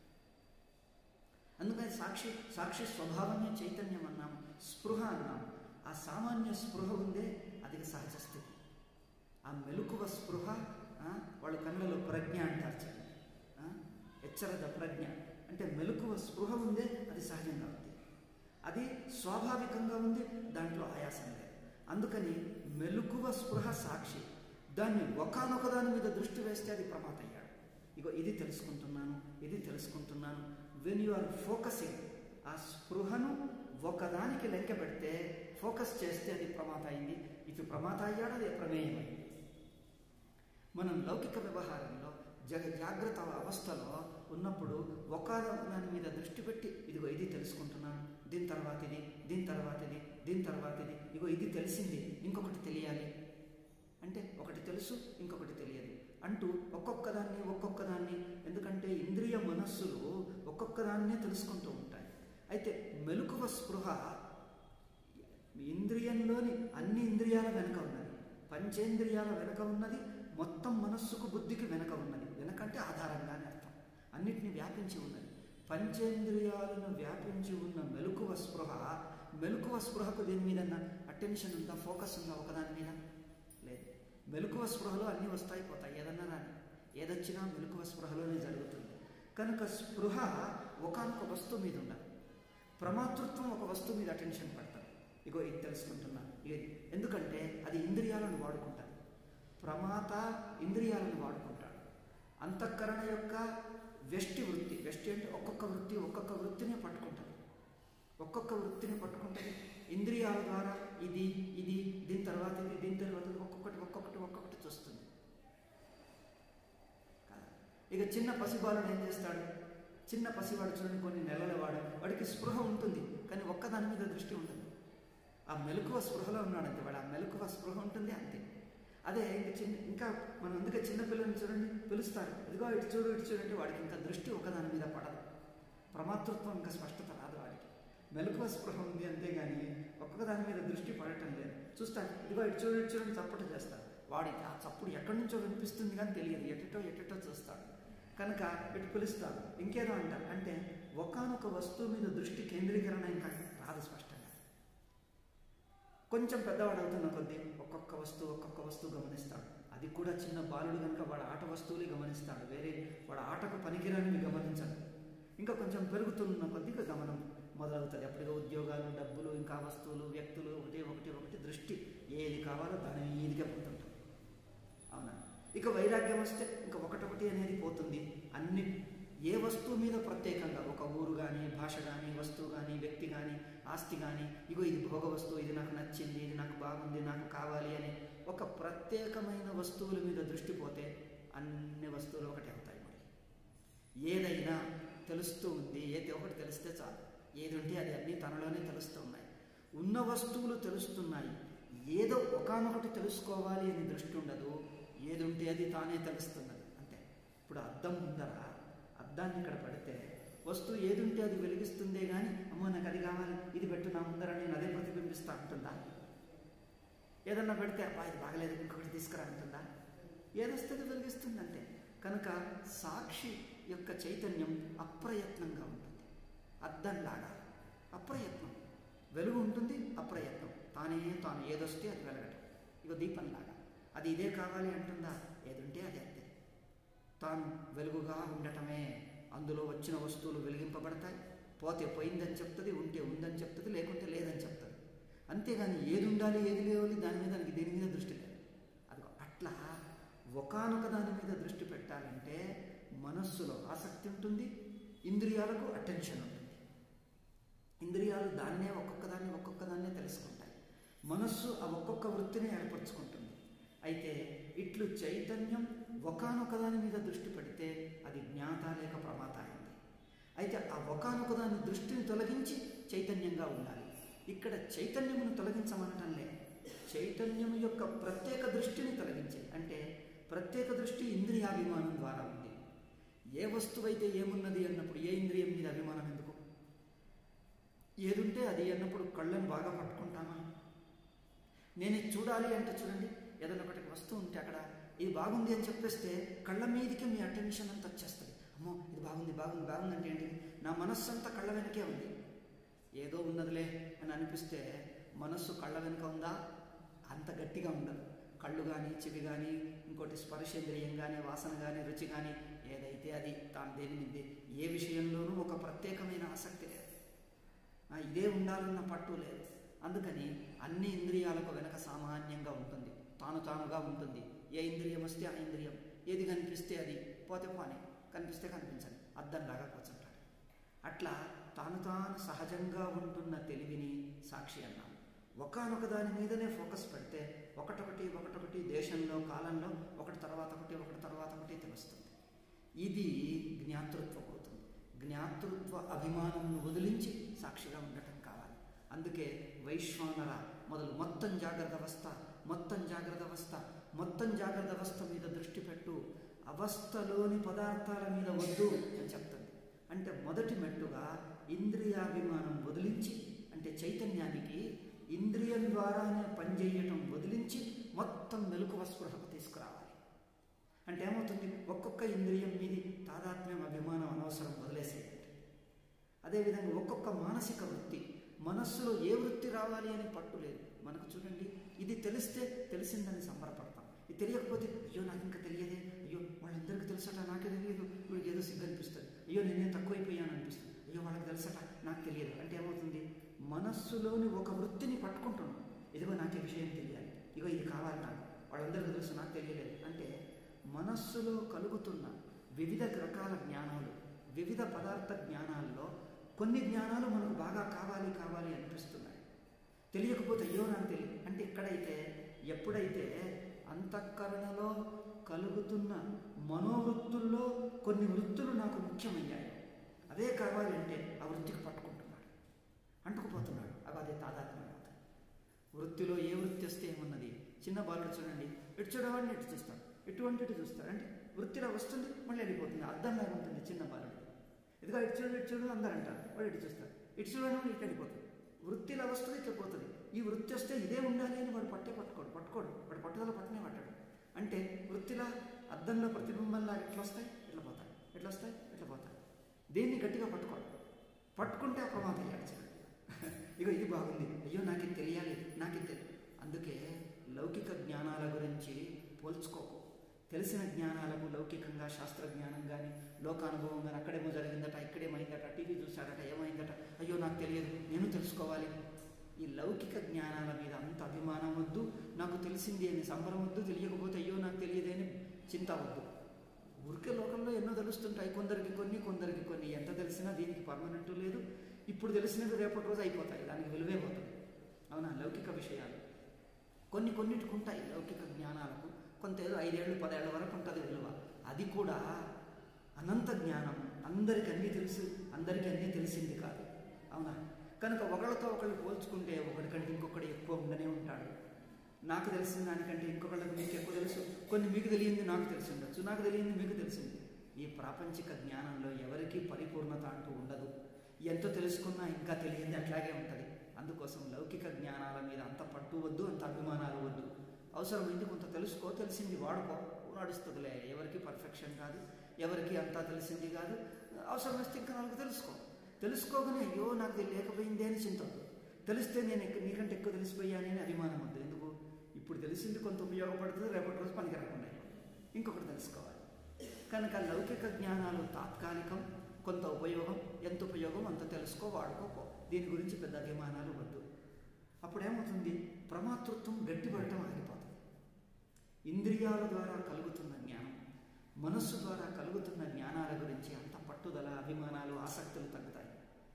అందుకని సాక్షి సాక్షి స్వభావమే చైతన్యం అన్నాం స్పృహ అన్నాం ఆ సామాన్య స్పృహ ఉందే అది సహజ స్థితి ఆ మెలకువ స్పృహ ఆ, వాళ్ళు కళ్ళలో ప్రజ్ఞ అంటారు చూడండి. ఆ, ఎచ్చರದ ప్రజ్ఞ అంటే మెలకువ స్పృహ ఉందే అది సహజంగా ఉంది అది స్వాభావికంగా ఉంది దాంట్లో ఆయాసం లేదు అందుకని మెలకువ స్పృహ సాక్షి దాన్ని ఒకనొక దాని మీద దృష్టి వేస్తే అది ప్రమాద అయ్యాడు ఇగో ఇది తెలుసుకుంటున్నాను ఇది తెలుసుకుంటున్నాను వెన్ యు ఆర్ ఫోకసింగ్ ఆ స్పృహను ఒకదానికి లెక్క పెడితే ఫోకస్ చేస్తే అది ప్రమాద అయింది ఇటు ప్రమాద అయ్యాడు అది ప్రమేయమైంది మనం లౌకిక వ్యవహారంలో జగ జాగ్రత్త అవస్థలో ఉన్నప్పుడు ఒక దాని మీద దృష్టి పెట్టి ఇదిగో ఇది తెలుసుకుంటున్నాను దీని తర్వాత ఇది దీని తర్వాత ఇది దీని తర్వాత ఇది ఇగో ఇది తెలిసింది ఇంకొకటి తెలియాలి అంటే ఒకటి తెలుసు ఇంకొకటి తెలియదు అంటూ ఒక్కొక్క దాన్ని ఒక్కొక్క దాన్ని ఎందుకంటే ఇంద్రియ మనస్సులు ఒక్కొక్క దాన్నే తెలుసుకుంటూ ఉంటాయి అయితే మెలకువ స్పృహ ఇంద్రియంలోని అన్ని ఇంద్రియాల వెనక ఉన్నది పంచేంద్రియాల వెనక ఉన్నది మొత్తం మనస్సుకు బుద్ధికి వెనక ఉన్నది వెనకంటే ఆధారంగానే అర్థం అన్నిటిని వ్యాపించి ఉన్నది పంచేంద్రియాలను వ్యాపించి ఉన్న మెలకువ స్పృహ మెలకువ స్పృహకు దీని మీద అటెన్షన్ ఉందా ఫోకస్ ఉందా ఒకదాని మీద లేదు మెలకువ స్పృహలో అన్నీ వస్తాయి పోతాయి ఏదన్నా రాని ఏదొచ్చినా మెలకువ స్పృహలోనే జరుగుతుంది కనుక స్పృహ ఒకనొక వస్తువు మీద ఉండదు ప్రమాతృత్వం ఒక వస్తువు మీద అటెన్షన్ పడతారు ఇగో ఇది తెలుసుకుంటున్నా ఏది ఎందుకంటే అది ఇంద్రియాలను వాడుకుంటుంది ప్రమాత ఇంద్రియాలను వాడుకుంటాడు అంతఃకరణ యొక్క వ్యష్టి వృత్తి వ్యష్టి అంటే ఒక్కొక్క వృత్తి ఒక్కొక్క వృత్తిని పట్టుకుంటుంది ఒక్కొక్క వృత్తిని పట్టుకుంటుంది ఇంద్రియాల ద్వారా ఇది ఇది దీని తర్వాత ఇది దీని తర్వాత ఇది ఒక్కొక్కటి ఒక్కొక్కటి ఒక్కొక్కటి చూస్తుంది కదా? ఇక చిన్న పసిబాలుడు ఏం చేస్తాడు చిన్న పసివాడు చూడండి కొన్ని నెలల వాడు వాడికి స్పృహ ఉంటుంది కానీ ఒక్కదాని మీద దృష్టి ఉంటుంది ఆ మెలకువ స్పృహలో ఉన్నాడు అంతే వాడు ఆ మెలకువ స్పృహ ఉంటుంది అంతే అదే ఇంక చిన్న ఇంకా మనం అందుకే చిన్న పిల్లల్ని చూడండి పిలుస్తారు ఇదిగో ఇటు చూడు ఇటు చూడండి వాడికి ఇంకా దృష్టి ఒకదాని మీద పడదు ప్రమాతృత్వం ఇంకా స్పష్టత రాదు వాడికి మెలకువ స్పృహ ఉంది అంతేగాని ఒక్కొక్క దాని మీద దృష్టి పడటం లేదు చూస్తాను ఇదిగో ఇటు చూడు ఇటు చూడండి చప్పట చేస్తాడు వాడికి ఆ చప్పుడు ఎక్కడి నుంచో వినిపిస్తుంది కానీ తెలియదు ఎటెటో ఎటెటో చూస్తాడు కనుక ఇటు పిలుస్తాడు ఇంకేదో అంటారు అంటే ఒకనొక వస్తువు మీద దృష్టి కేంద్రీకరణ ఇంకా రాదు స్పష్టంగా కొంచెం పెద్దవాడు అవుతున్న కొద్దీ ఒక్కొక్క వస్తువు ఒక్కొక్క వస్తువు గమనిస్తాడు అది కూడా చిన్న బాలుడు కనుక వాడు ఆట వస్తువులు గమనిస్తాడు వేరే వాడు ఆటకు పనికిరానివి గమనించడు ఇంకా కొంచెం పెరుగుతున్న కొద్దీ ఇక గమనం మొదలవుతుంది అప్పుడు ఉద్యోగాలు డబ్బులు ఇంకా వస్తువులు వ్యక్తులు ఒకటి ఒకటి ఒకటి దృష్టి ఏది కావాలో దాని మీదికే పోతుంటుంది అవునా ఇక వైరాగ్యం వస్తే ఇంకా ఒకటొకటి అనేది పోతుంది అన్ని ఏ వస్తువు మీద ప్రత్యేకంగా ఒక ఊరు కానీ భాష కానీ వస్తువు కానీ వ్యక్తి కానీ ఆస్తి కానీ ఇగో ఇది భోగ వస్తువు ఇది నాకు నచ్చింది ఇది నాకు బాగుంది నాకు కావాలి అని ఒక ప్రత్యేకమైన వస్తువుల మీద దృష్టి పోతే అన్ని వస్తువులు ఒకటే అవుతాయి మరి ఏదైనా తెలుస్తూ ఉంది ఏది ఒకటి తెలిస్తే చాలు ఏది ఉంటే అది అన్నీ తనలోనే తెలుస్తూ ఉన్నాయి ఉన్న వస్తువులు తెలుస్తున్నాయి ఏదో ఒకనొకటి తెలుసుకోవాలి అని దృష్టి ఉండదు ఏది ఉంటే అది తానే తెలుస్తున్నది అంతే ఇప్పుడు అద్దం ముందర అద్దాన్ని ఇక్కడ పెడితే వస్తువు ఏది ఉంటే అది వెలిగిస్తుందే కానీ అమ్మో నాకు అది కావాలి ఇది పెట్టు నా ముందర నేను అదే ప్రతిబింబిస్తా అంటుందా ఏదన్నా పెడితే అబ్బా ఇది బాగలేదు ఇంకొకటి తీసుకురా అంటుందా ఏదొస్తే అది వెలిగిస్తుంది అంతే కనుక సాక్షి యొక్క చైతన్యం అప్రయత్నంగా ఉంటుంది అద్దంలాగా అప్రయత్నం వెలుగు ఉంటుంది అప్రయత్నం తానే తాను ఏదొస్తే అది వెలగటం ఇక దీపంలాగా అది ఇదే కావాలి అంటుందా ఏదుంటే అది అంతే తాను వెలుగుగా ఉండటమే అందులో వచ్చిన వస్తువులు వెలిగింపబడతాయి పోతే పోయిందని చెప్తుంది ఉంటే ఉందని చెప్తుంది లేకుంటే లేదని చెప్తుంది అంతేగాని ఏది ఉండాలి ఏది లేవాలి దాని మీద దానికి దేని మీద దృష్టి లేదు అది అట్లా ఒకనొక దాని మీద దృష్టి పెట్టాలంటే మనస్సులో ఆసక్తి ఉంటుంది ఇంద్రియాలకు అటెన్షన్ ఉంటుంది ఇంద్రియాలు దాన్నే ఒక్కొక్క దాన్ని ఒక్కొక్క దాన్నే తెలుసుకుంటాయి మనస్సు ఆ ఒక్కొక్క వృత్తిని ఏర్పరచుకుంటుంది అయితే ఇట్లు చైతన్యం ఒకనొక దాని మీద దృష్టి పెడితే అది జ్ఞాత లేక ప్రమాత అయింది అయితే ఆ ఒకనొక దాని దృష్టిని తొలగించి చైతన్యంగా ఉండాలి ఇక్కడ చైతన్యమును తొలగించమనటం లేదు చైతన్యం యొక్క ప్రత్యేక దృష్టిని తొలగించే అంటే ప్రత్యేక దృష్టి ఇంద్రియాభిమానం ద్వారా ఉంది ఏ వస్తువైతే ఏమున్నది అన్నప్పుడు ఏ ఇంద్రియం మీద అభిమానం ఎందుకు ఏదుంటే అది అన్నప్పుడు కళ్ళను బాగా పట్టుకుంటామా నేను ఇది చూడాలి అంటే చూడండి ఏదైనా ఒకటి వస్తువు ఉంటే అక్కడ ఇది బాగుంది అని చెప్పేస్తే కళ్ళ మీదకి మీ అటెన్షన్ అంతా వచ్చేస్తుంది అమ్మో ఇది బాగుంది బాగుంది బాగుంది అంటే ఏంటి నా మనస్సు అంతా కళ్ళ వెనకే ఉంది ఏదో ఉన్నదిలే అని అనిపిస్తే మనస్సు కళ్ళ వెనుక ఉందా అంత గట్టిగా ఉండదు కళ్ళు కానీ చెవి కానీ ఇంకోటి స్పర్శేంద్రియం కానీ వాసన కానీ రుచి కానీ ఏదైతే అది తాను దేని మీద ఏ విషయంలోనూ ఒక ప్రత్యేకమైన ఆసక్తి లేదు ఆ, ఇదే ఉండాలన్న పట్టు లేదు అందుకని అన్ని ఇంద్రియాలకు వెనక సామాన్యంగా ఉంటుంది తాను తానుగా ఉంటుంది ఏ ఇంద్రియం వస్తే ఆ ఇంద్రియం ఏది కనిపిస్తే అది పోతే పోనీ కనిపిస్తే కనిపించని అద్దంలాగా కూర్చుంటాడు అట్లా తాను తాను సహజంగా ఉంటున్న తెలివిని సాక్షి అన్నాం ఒకనొక దాని మీదనే ఫోకస్ పెడితే ఒకటొకటి ఒకటొకటి దేశంలో కాలంలో ఒకటి తర్వాత ఒకటి ఒకటి తర్వాత ఒకటి తెలుస్తుంది ఇది జ్ఞాతృత్వం అవుతుంది జ్ఞాతృత్వ అభిమానంను వదిలించి సాక్షిగా ఉండటం కావాలి అందుకే వైశ్వానర మొదలు మొత్తం జాగ్రత్త అవస్థ మొత్తం జాగ్రత్త అవస్థ మొత్తం జాగ్రత్త అవస్థ మీద దృష్టి పెట్టు అవస్థలోని పదార్థాల మీద వద్దు అని చెప్తుంది అంటే మొదటి మెట్టుగా ఇంద్రియాభిమానం వదిలించి అంటే చైతన్యానికి ఇంద్రియం ద్వారానే పనిచేయటం వదిలించి మొత్తం మెలకువ స్పృహకు తీసుకురావాలి అంటే ఏమవుతుంది ఒక్కొక్క ఇంద్రియం మీది తాదాత్మ్యం అభిమానం అనవసరం వదిలేసేయండి అదేవిధంగా ఒక్కొక్క మానసిక వృత్తి మనస్సులో ఏ వృత్తి రావాలి అని పట్టు లేదు మనకు చూడండి ఇది తెలిస్తే తెలిసిందని సంబరపడతాం ఇది తెలియకపోతే అయ్యో నాకు ఇంకా తెలియదే అయ్యో వాళ్ళందరికీ తెలుసట నాకే తెలియదు వీడికి ఏదో సిగ్గు అనిపిస్తుంది అయ్యో నేనే తక్కువైపోయాను అనిపిస్తుంది అయ్యో వాళ్ళకి తెలుసట నాకు తెలియదు అంటే ఏమవుతుంది మనస్సులోని ఒక వృత్తిని పట్టుకుంటున్నాం ఇదిగో నాకు ఈ విషయం తెలియాలి ఇగో ఇది కావాలి నాకు వాళ్ళందరికీ తెలుసు నాకు తెలియలేదు అంటే మనస్సులో కలుగుతున్న వివిధ రకాల జ్ఞానాలు వివిధ పదార్థ జ్ఞానాల్లో కొన్ని జ్ఞానాలు మనకు బాగా కావాలి కావాలి అనిపిస్తున్నాయి తెలియకపోతే అయ్యో నాకు తెలియదు అంటే ఇక్కడైతే ఎప్పుడైతే అంతఃకరణలో కలుగుతున్న మనోవృత్తుల్లో కొన్ని వృత్తులు నాకు ముఖ్యమయ్యాయి అదే కావాలి అంటే ఆ వృత్తికి పట్టుకుంటున్నాడు అంటుకుపోతున్నాడు అవి అదే తాదాత్మ్యం అవుతుంది వృత్తిలో ఏ వృత్తి వస్తే ఏమున్నది చిన్న బాలుడు చూడండి ఇటు చూడవాడిని ఇటు చూస్తాడు ఇటువంటి ఇటు చూస్తాడు అంటే వృత్తిలో వస్తుంది మళ్ళీ వెళ్ళిపోతుంది అర్థంగా ఉంటుంది చిన్న బాలుడు ఇదిగో ఇటు చూడు ఇటు చూడు అందరూ అంటారు వాడు ఇటు చూస్తాడు ఇటు చూడడం ఇటు వెళ్ళిపోతుంది వృత్తిలో వస్తుంది ఇట్లా పోతుంది ఈ వృత్తి వస్తే ఇదే ఉండాలి అని వాడు పట్టే పట్టుకోడు పట్టుకోడు వాడు పట్టుదల పట్టనే పట్టాడు అంటే వృత్తిలా అద్దంలో ప్రతిబింబంలా ఎట్లా వస్తాయి ఇట్లా పోతాయి ఎట్లా వస్తాయి ఇట్లా పోతాయి దేన్ని గట్టిగా పట్టుకోడు పట్టుకుంటే ఆ ప్రమాదం అయ్యాడు చిన్న ఇగో ఇది బాగుంది అయ్యో నాకు ఇది తెలియాలి నాకు ఇది తెలియదు అందుకే లౌకిక జ్ఞానాల గురించి పోల్చుకోకు తెలిసిన జ్ఞానాలకు లౌకికంగా శాస్త్ర జ్ఞానం కానీ లోకానుభవం కానీ అక్కడేమో జరిగిందట ఇక్కడేమైందట టీవీ చూశాడట ఏమైందట అయ్యో నాకు తెలియదు నేను తెలుసుకోవాలి ఈ లౌకిక జ్ఞానాల మీద అంత అభిమానం వద్దు నాకు తెలిసింది అని సంబరం వద్దు తెలియకపోతే అయ్యో నాకు తెలియదు అని చింత వద్దు ఊరికే లోకంలో ఎన్నో తెలుస్తుంటాయి కొందరికి కొన్ని కొందరికి కొన్ని ఎంత తెలిసినా దీనికి పర్మనెంట్ లేదు ఇప్పుడు తెలిసినవి రేపటి రోజు అయిపోతాయి దానికి విలువే పోతుంది అవునా లౌకిక విషయాలు కొన్ని కొన్నిటికి ఉంటాయి లౌకిక జ్ఞానాలకు కొంత ఏదో ఐదేళ్ళు పదేళ్ల వరకు ఉంటుంది విలువ అది కూడా అనంత జ్ఞానం అందరికి అన్నీ తెలుసు అందరికీ అన్నీ తెలిసింది కాదు అవునా కనుక ఒకళ్ళతో ఒకళ్ళు పోల్చుకుంటే ఒకటికంటే ఇంకొకటి ఎక్కువ ఉండనే ఉంటాడు నాకు తెలిసిన దానికంటే ఇంకొకళ్ళకి మీకు ఎక్కువ తెలుసు కొన్ని మీకు తెలియంది నాకు తెలిసి ఉండొచ్చు నాకు తెలియంది మీకు తెలిసింది ఈ ప్రాపంచిక జ్ఞానంలో ఎవరికీ పరిపూర్ణత అంటూ ఉండదు ఎంత తెలుసుకున్నా ఇంకా తెలియంది అట్లాగే ఉంటుంది అందుకోసం లౌకిక జ్ఞానాల మీద అంత పట్టు వద్దు అంత అభిమానాలు వద్దు అవసరమైంది కొంత తెలుసుకో తెలిసింది వాడుకో నడుస్తుందిలే ఎవరికి పర్ఫెక్షన్ కాదు ఎవరికి అంతా తెలిసింది కాదు అవసరం వస్తే ఇంకా నాకు తెలుసుకో తెలుసుకోగానే అయ్యో నాకు ఇది లేకపోయిందే అని చింత వద్దు. తెలిస్తే నేను ఎక్క- నీకంటే ఎక్కువ తెలిసిపోయానని అభిమానం వద్దు ఎందుకు ఇప్పుడు తెలిసింది కొంత ఉపయోగపడుతుంది రేపటి రోజు పనికి రాకుండా అయిపోతుంది. ఇంకొకటి తెలుసుకోవాలి కనుక లౌకిక జ్ఞానాలు తాత్కాలికం కొంత ఉపయోగం ఎంత ఉపయోగం అంత తెలుసుకో వాడుకోపో దీని గురించి పెద్ద అభిమానాలు వద్దు అప్పుడు ఏమవుతుంది ప్రమాతృత్వం గట్టిపడటం ఆగిపోతుంది ఇంద్రియాల ద్వారా కలుగుతున్న జ్ఞానం మనస్సు ద్వారా కలుగుతున్న జ్ఞానాల గురించి అంత పట్టుదల అభిమానాలు ఆసక్తులు తగ్గుతాయి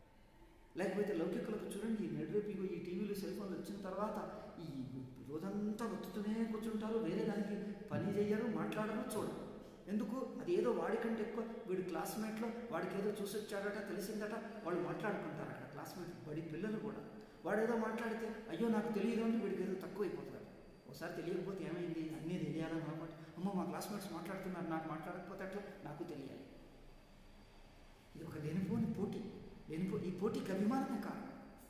లేకపోతే లౌకికులకు చూడండి ఈ నెడ్రేపిగో ఈ టీవీలు సెల్ ఫోన్లు వచ్చిన తర్వాత ఈ రోజంతా ఒత్తుతూనే కూర్చుంటారు వేరే దానికి పని చేయరు మాట్లాడరు చూడరు ఎందుకు అది ఏదో వాడికంటే ఎక్కువ వీడి క్లాస్మేట్లో వాడికి ఏదో చూసి వచ్చాడట తెలిసిందట వాళ్ళు మాట్లాడుకుంటారట క్లాస్మేట్ బడి పిల్లలు కూడా వాడు ఏదో మాట్లాడితే అయ్యో నాకు తెలియదు అంటే వీడికి ఏదో తక్కువ అయిపోతాడు ఒకసారి తెలియకపోతే ఏమైంది అన్నీ తెలియాలని అనుకుంటే అమ్మో మా క్లాస్మేట్స్ మాట్లాడుతున్నారు నాకు మాట్లాడకపోతే అట్లా నాకు తెలియాలి ఇది ఒక లేనిపోని పోటీ లేనిపో ఈ పోటీకి అభిమానమే కాదు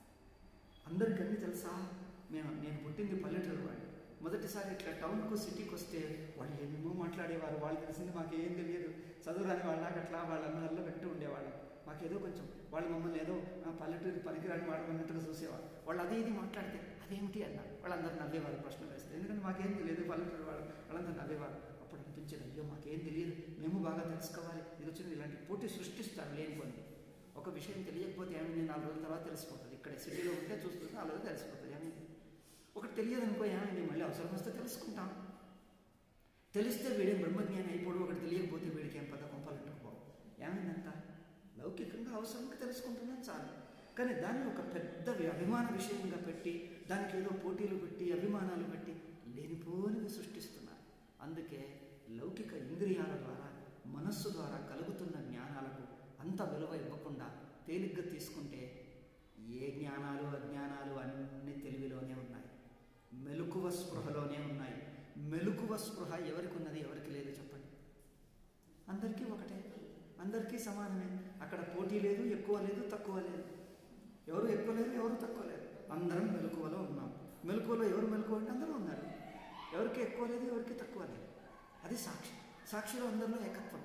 అందరికి అన్నీ తెలుసా మేము నేను పుట్టింది పల్లెటూరు వాడు మొదటిసారి ఇట్లా టౌన్కు సిటీకి వస్తే వాళ్ళు ఏమేమో మాట్లాడేవారు వాళ్ళు తెలిసింది మాకేం తెలియదు చదువురాని వాళ్ళకి అట్లా వాళ్ళందరిలో పెట్టు ఉండేవాళ్ళు మాకేదో కొంచెం వాళ్ళు మమ్మల్ని ఏదో ఆ, పల్లెటూరి పనికిరాని వాడు అన్నట్టుగా చూసేవారు వాళ్ళు అదే ఇది మాట్లాడితే అదేమిటి అన్నారు వాళ్ళందరూ నవ్వేవారు ప్రశ్న వేస్తే ఎందుకంటే మాకేం తెలియదు పల్లెటూరు వాళ్ళు వాళ్ళందరూ నవ్వేవారు అప్పుడు అనిపించేది అయ్యో మాకేం తెలియదు మేము బాగా తెలుసుకోవాలి ఇది వచ్చింది ఇలాంటి పోటీ సృష్టిస్తారు లేని కొన్ని ఒక విషయం తెలియకపోతే ఏమైంది నాలుగు రోజుల తర్వాత తెలిసిపోతుంది ఇక్కడ సిటీలో ఉంటే చూస్తుంటే నాలుగు రోజులు తెలిసిపోతుంది ఏమైంది ఒకటి తెలియదు అనుకో ఏమైంది మళ్ళీ అవసరం వస్తే తెలుసుకుంటాం తెలిస్తే వీడేం బ్రహ్మజ్ఞాని అయిపోడు ఒకటి తెలియకపోతే వీడికి ఏం పెద్ద కొంపలంటుకుపోవు ఏమైందంత లౌకికంగా అవసరంగా తెలుసుకుంటున్నాం చాలు కానీ దాన్ని ఒక పెద్ద వి- అభిమాన విషయంగా పెట్టి దానికి ఏదో పోటీలు పెట్టి అభిమానాలు పెట్టి లేనిపోనివి సృష్టిస్తున్నారు అందుకే లౌకిక ఇంద్రియాల ద్వారా మనస్సు ద్వారా కలుగుతున్న జ్ఞానాలకు అంత విలువ ఇవ్వకుండా తేలిగ్గా తీసుకుంటే ఏ జ్ఞానాలు అజ్ఞానాలు అన్ని తెలివిలోనే ఉన్నాయి మెలకువ స్పృహలోనే ఉన్నాయి మెలకువ స్పృహ ఎవరికి ఉన్నది ఎవరికి లేదు చెప్పండి అందరికీ ఒకటే అందరికీ సమానమే అక్కడ పోటీ లేదు ఎక్కువ లేదు తక్కువ లేదు ఎవరు ఎక్కువ లేదు ఎవరు తక్కువ లేదు అందరం మెలకువలో ఉన్నాం మెలకువలో ఎవరు మెలకువ అంటే అందరూ ఉన్నారు ఎవరికి ఎక్కువ లేదు ఎవరికి తక్కువ లేదు అది సాక్షి సాక్షిలో అందరిలో ఏకత్వం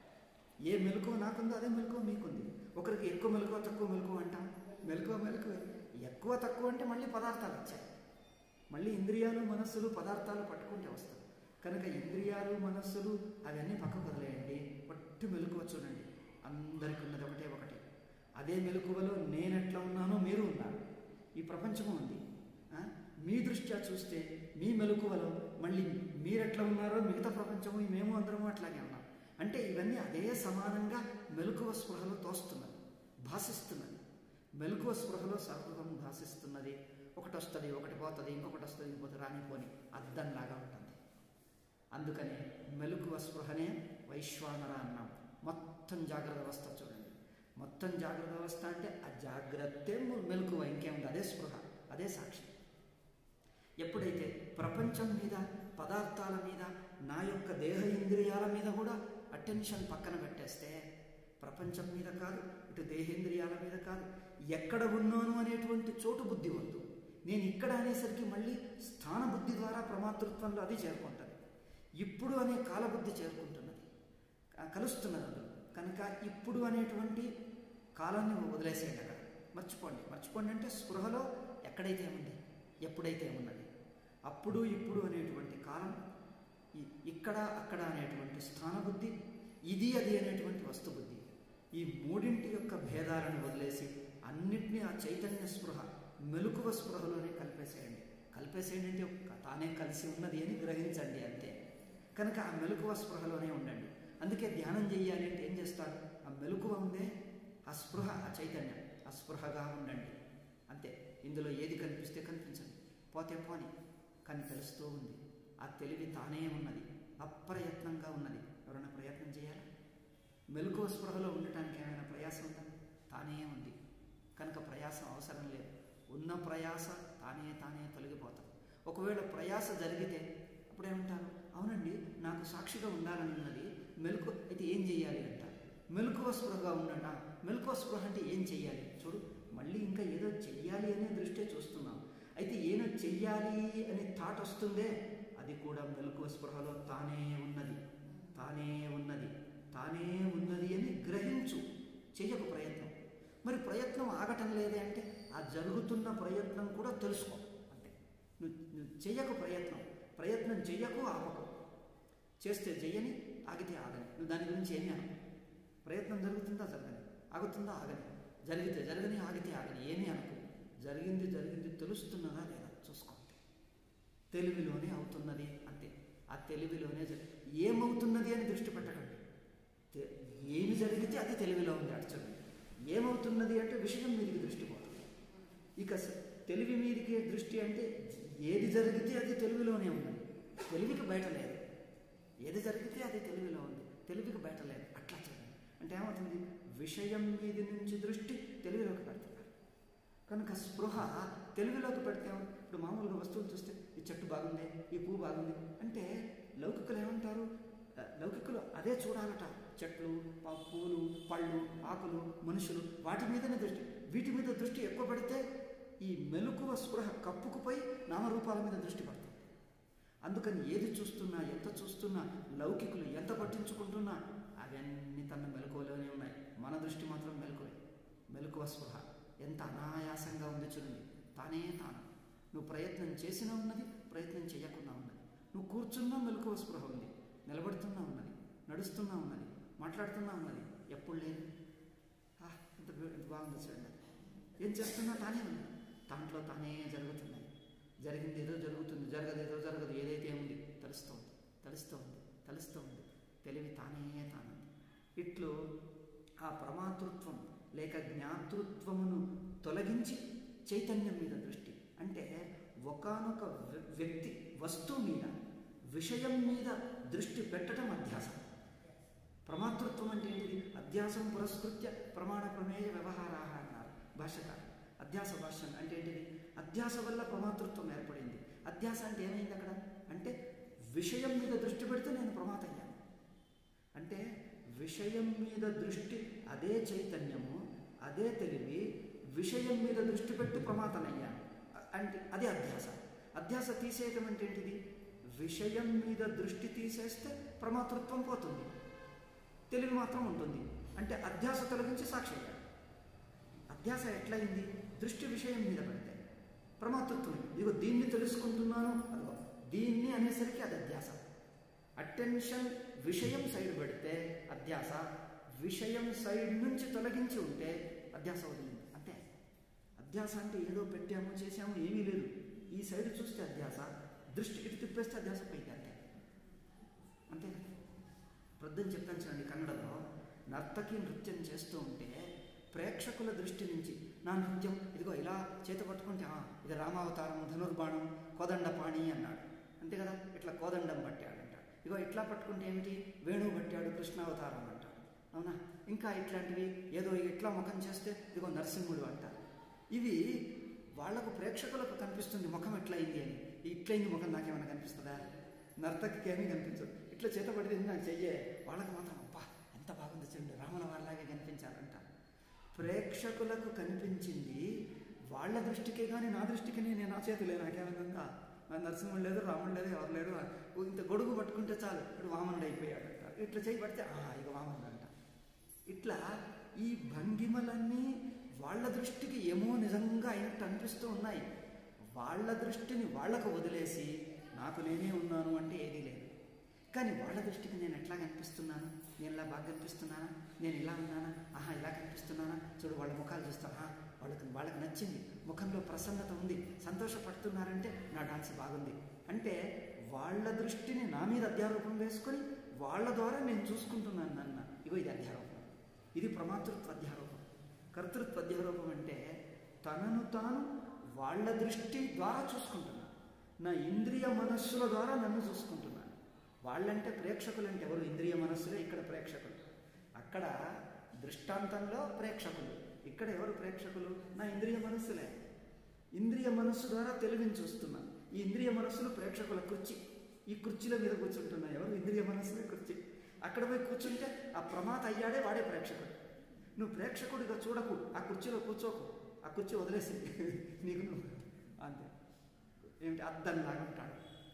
ఏ మెలకువ నాకుందో అదే మెలకువ మీకుంది ఒకరికి ఎక్కువ మెలకువ తక్కువ మెలకువ అంటాం మెలకువ మెలకువే ఎక్కువ తక్కువ అంటే మళ్ళీ పదార్థాలు వచ్చాయి మళ్ళీ ఇంద్రియాలు మనస్సులు పదార్థాలు పట్టుకుంటే వస్తాయి కనుక ఇంద్రియాలు మనస్సులు అవన్నీ పక్కకు వదిలేయండి ఒట్టి మెలకువ చూడండి అందరికి ఉన్నది ఒకటే ఒకటే అదే మెలకువలో నేను ఎట్లా ఉన్నానో మీరు ఉన్నారు ఈ ప్రపంచము ఉంది ఆ? మీ దృష్ట్యా చూస్తే మీ మెలకువలో మళ్ళీ మీరెట్లా ఉన్నారో మిగతా ప్రపంచము మేము అందరము అట్లాగే ఉన్నాం అంటే ఇవన్నీ అదే సమానంగా మెలకువ స్పృహలో తోస్తున్నది భాషిస్తున్నది మెలకువ స్పృహలో సర్వం భాషిస్తున్నది ఒకటి వస్తుంది ఒకటి పోతుంది ఇంకొకటి వస్తుంది ఇంకొకటి రానిపోని అద్దంలాగా ఉంటుంది అందుకనే మెలకువ స్పృహనే వైశ్వానర అన్నాం మొత్తం జాగ్రత్త అవస్థ చూడండి మొత్తం జాగ్రత్త అవస్థ అంటే ఆ జాగ్రత్తే మెలకువ ఇంకేముంది అదే స్పృహ అదే సాక్షి ఎప్పుడైతే ప్రపంచం మీద పదార్థాల మీద నా యొక్క దేహ ఇంద్రియాల మీద కూడా అటెన్షన్ పక్కన పెట్టేస్తే ప్రపంచం మీద కాదు ఇటు దేహేంద్రియాల మీద కాదు ఎక్కడ ఉన్నాను అనేటువంటి చోటు బుద్ధి వద్దు నేను ఇక్కడ అనేసరికి మళ్ళీ స్థాన బుద్ధి ద్వారా ప్రమాతృత్వంలో అది చేరుకుంటుంది ఇప్పుడు అనే కాలబుద్ధి చేరుకుంటున్నది క- కలుస్తున్నది అందులో కనుక ఇప్పుడు అనేటువంటి కాలాన్ని వదిలేసేయండి అక్కడ మర్చిపోండి మర్చిపోండి అంటే స్పృహలో ఎక్కడైతే ఉంది ఎప్పుడైతే ఉన్నది అప్పుడు ఇప్పుడు అనేటువంటి కాలం ఈ- ఇక్కడ అక్కడ అనేటువంటి స్థానబుద్ధి ఇది అది అనేటువంటి వస్తుబుద్ధి ఈ మూడింటి యొక్క భేదాలను వదిలేసి అన్నిటినీ ఆ చైతన్య స్పృహ మెలకువ స్పృహలోనే కలిపేసేయండి కలిపేసేయండి అంటే ఒక- తానే కలిసి ఉన్నది అని గ్రహించండి అంతే కనుక ఆ మెలకువ స్పృహలోనే ఉండండి అందుకే ధ్యానం చేయాలి అంటే ఏం చేస్తారు ఆ మెలకువ ఉందే ఆ స్పృహ ఆ చైతన్యం ఆ స్పృహగా ఉండండి అంతే ఇందులో ఏది కనిపిస్తే కనిపించండి పోతే పోని కానీ తెలుస్తూ ఉంది ఆ తెలివి తానే ఉన్నది అప్రయత్నంగా ఉన్నది ఎవరైనా ప్రయత్నం చేయాలా మెలకువ స్పృహలో ఉండటానికి ఏమైనా ప్రయాసం ఉందా తానే ఉంది కనుక ప్రయాసం అవసరం లేదు ఉన్న ప్రయాస తానే తానే తొలగిపోతుంది ఒకవేళ ప్రయాస జరిగితే అప్పుడేమంటారు అవునండి నాకు సాక్షిగా ఉండాలని ఉన్నది మెలకు అయితే ఏం చేయాలి అంటారు మెలకువ స్పృహగా ఉండట మెలకువ స్పృహ అంటే ఏం చెయ్యాలి చూడు మళ్ళీ ఇంకా ఏదో చెయ్యాలి అనే దృష్టే చూస్తున్నాం అయితే ఏదో చెయ్యాలి అనే థాట్ వస్తుందే అది కూడా మెలకువ స్పృహలో తానే ఉన్నది తానే ఉన్నది తానే ఉన్నది అని గ్రహించు చెయ్యకు ప్రయత్నం మరి ప్రయత్నం ఆగటం లేదే అంటే ఆ జరుగుతున్న ప్రయత్నం కూడా తెలుసుకో అంతే నువ్వు నువ్వు చెయ్యకు ప్రయత్నం ప్రయత్నం చెయ్యకు ఆపకు చేస్తే చెయ్యని ఆగితే ఆగని నువ్వు దాని గురించి ఏమి అను ప్రయత్నం జరుగుతుందా జరగని ఆగుతుందా ఆగని జరిగితే జరగని ఆగితే ఆగని ఏమీ అనుకో జరిగింది జరిగింది తెలుస్తున్నదా లేదా చూసుకోండి తెలివిలోనే అవుతున్నది అంతే ఆ తెలివిలోనే జరి- ఏమవుతున్నది అని దృష్టి పెట్టకండి తె- ఏమి జరిగితే అది తెలివిలో ఉంది అర్చన ఏమవుతున్నది అంటే విషయం మీదికి దృష్టి పోతుంది ఇక స- తెలివి మీదికి దృష్టి అంటే ఏది జరిగితే అది తెలివిలోనే ఉంది తెలివికి బయట లేదు ఏది జరిగితే అది తెలివిలో ఉంది తెలివికి బయట లేదు అట్లా చేయండి అంటే ఏమవుతుంది విషయం మీది నుంచి దృష్టి తెలివిలోకి పెడుతున్నారు కనుక స్పృహ తెలివిలోకి పెడితే ఇప్పుడు మామూలుగా వస్తువులు చూస్తే ఈ చెట్టు బాగుంది ఈ పువ్వు బాగుంది అంటే లౌకికులు ఏమంటారు ఆ, లౌకికులు అదే చూడాలట చెట్లు ప- పూలు పళ్ళు ఆకులు మనుషులు వాటి మీదనే దృష్టి వీటి మీద దృష్టి ఎక్కువ పడితే ఈ మెలకువ స్పృహ కప్పుకుపోయి నామరూపాల మీద దృష్టి పడుతుంది అందుకని ఏది చూస్తున్నా ఎంత చూస్తున్నా లౌకికులు ఎంత పట్టించుకుంటున్నా అవన్నీ తన మెలకువలోనే ఉన్నాయి మన దృష్టి మాత్రం మెలకువే మెలకువ స్పృహ ఎంత అనాయాసంగా ఉంది చూడండి తానే తాను నువ్వు ప్రయత్నం చేసినా ఉన్నది ప్రయత్నం చేయకుండా ఉన్నది నువ్వు కూర్చున్నా మెలకువ స్పృహ ఉంది నిలబడుతున్నా ఉన్నది నడుస్తున్నా ఉన్నది మాట్లాడుతున్నా ఉన్నది ఎప్పుడు లేదు ఆ, ఎంత బ్యూ- ఎంత బాగుందో చూడండి అది. ఏం చేస్తున్నా తానే ఉంది దాంట్లో తానే జరుగుతున్నాయి జరిగింది ఏదో జరుగుతుంది జరగదు ఏదో జరగదు ఏదైతే ఉంది తెలుస్తూ ఉంది తెలుస్తూ ఉంది తెలుస్తూ ఉంది తెలివి తానే తానుంది ఇట్లు ఆ ప్రమాతృత్వం లేక జ్ఞాతృత్వమును తొలగించి చైతన్యం మీద దృష్టి అంటే ఒకానొక వ్య- వ్యక్తి వస్తువు మీద విషయం మీద దృష్టి పెట్టడం అధ్యాసం ప్రమాతృత్వం అంటే ఏంటిది అధ్యాసం పురస్కృత్య ప్రమాణ ప్రమేయ వ్యవహారా అన్నారు భాషకారు అధ్యాస భాష్యం అంటే ఏంటిది అధ్యాస వల్ల ప్రమాతృత్వం ఏర్పడింది అధ్యాస అంటే ఏమైంది అక్కడ అంటే విషయం మీద దృష్టి పెడితే నేను ప్రమాత అయ్యాను అంటే విషయం మీద దృష్టి అదే చైతన్యము అదే తెలివి విషయం మీద దృష్టి పెట్టి ప్రమాతనయ్యాను అ- అంటే అదే అధ్యాస అధ్యాస తీసేయటం అంటే ఏంటిది విషయం మీద దృష్టి తీసేస్తే ప్రమాతృత్వం పోతుంది తెలివి మాత్రం ఉంటుంది అంటే అధ్యాస తొలగించి సాక్షి అయ్యాడు అధ్యాస ఎట్లయింది దృష్టి విషయం మీద పెడితే ప్రమాతృత్వం ఇదిగో దీన్ని తెలుసుకుంటున్నాను అదిగో దీన్ని అనేసరికి అది అధ్యాస అటెన్షన్ విషయం సైడ్ పెడితే అధ్యాస విషయం సైడ్ నుంచి తొలగించి ఉంటే అధ్యాస వదిలింది అంతే అధ్యాస అంటే ఏదో పెట్టాము చేసాము ఏమీ లేదు ఈ సైడ్ చూస్తే అధ్యాస దృష్టి ఇటు తిప్పేస్తే అధ్యాస పైకి అంతే అంతే ప్రొద్దున చెప్పాను చూడండి కన్నడలో నర్తకి నృత్యం చేస్తూ ఉంటే ప్రేక్షకుల దృష్టి నుంచి నా నృత్యం ఇదిగో ఇలా చేత పట్టుకుంటే "ఆ, ఇది రామావతారం ధనుర్బాణం కోదండపాణి అన్నాడు అంతే కదా ఇట్లా కోదండం పట్టాడు అంటాడు ఇగో ఇట్లా పట్టుకుంటే ఏమిటి వేణువు పట్టాడు కృష్ణావతారం అంటాడు అవునా ఇంకా ఇట్లాంటివి ఏదో ఇట్లా ముఖం చేస్తే ఇదిగో నరసింహుడు అంటారు ఇవి వాళ్లకు ప్రేక్షకులకు కనిపిస్తుంది ముఖం ఎట్లయింది అని ఈ ఇట్లయింది ముఖం నాకేమైనా కనిపిస్తుందా నర్తకికి ఏమీ కనిపించదు ఇట్లా చేత పడితే నాకు చెయ్యే వాళ్ళకి మాత్రం అబ్బా ఎంత బాగుంది చూడండి రాముల వారిలాగే కనిపించాలంట ప్రేక్షకులకు కనిపించింది వాళ్ళ దృష్టికే కానీ నా దృష్టికి నేను నా చేతులే నాకేమైనా నా నరసింహుడు లేదు రాముడు లేదు ఎవరు లేరు ఓ ఇంత గొడుగు పట్టుకుంటే చాలు ఇప్పుడు వామనుడు అయిపోయాడు అంట ఇట్లా చేయి పడితే "ఆ, ఇక వామనుడు అంట ఇట్లా ఈ భంగిమలన్నీ వాళ్ళ దృష్టికి ఏమో నిజంగా అయినట్టు అనిపిస్తూ ఉన్నాయి వాళ్ళ దృష్టిని వాళ్ళకు వదిలేసి నాకు నేనే ఉన్నాను అంటే ఏదీ లేదు కానీ వాళ్ళ దృష్టికి నేను ఎట్లా కనిపిస్తున్నాను నేను ఇలా బాగా కనిపిస్తున్నానా నేను ఇలా ఉన్నానా ఆహా ఇలా కనిపిస్తున్నానా చూడు వాళ్ళ ముఖాలు చూస్తా "ఆహా, వాళ్ళకి వాళ్ళకి నచ్చింది ముఖంలో ప్రసన్నత ఉంది సంతోషపడుతున్నారంటే నా డాన్స్ బాగుంది అంటే వాళ్ళ దృష్టిని నా మీద అధ్యారోపణ వేసుకొని వాళ్ళ ద్వారా నేను చూసుకుంటున్నాను నన్న ఇగో ఇది అధ్యారోపణ ఇది ప్రమాతృత్వ అధ్యారోపం కర్తృత్వ అధ్యారోపం అంటే తనను తాను వాళ్ళ దృష్టి ద్వారా చూసుకుంటున్నాను నా ఇంద్రియ మనస్సుల ద్వారా నన్ను చూసుకుంటున్నాను వాళ్ళంటే ప్రేక్షకులు అంటే ఎవరు ఇంద్రియ మనస్సులే ఇక్కడ ప్రేక్షకులు అక్కడ దృష్టాంతంలో ప్రేక్షకులు ఇక్కడ ఎవరు ప్రేక్షకులు నా ఇంద్రియ మనస్సులే ఇంద్రియ మనస్సు ద్వారా తెలివిని చూస్తున్నాను ఈ ఇంద్రియ మనస్సులు ప్రేక్షకుల కుర్చీ ఈ కుర్చీల మీద కూర్చుంటున్నాయి ఎవరు ఇంద్రియ మనస్సులే కుర్చీ అక్కడ పోయి కూర్చుంటే ఆ ప్రమాత అయ్యాడే వాడే ప్రేక్షకుడు నువ్వు ప్రేక్షకుడిగా చూడకు ఆ కుర్చీలో కూర్చోకు ఆ కుర్చీ వదిలేసి నీకు నువ్వు అంతే ఏమిటి అద్దంలాగా ఉంటాడు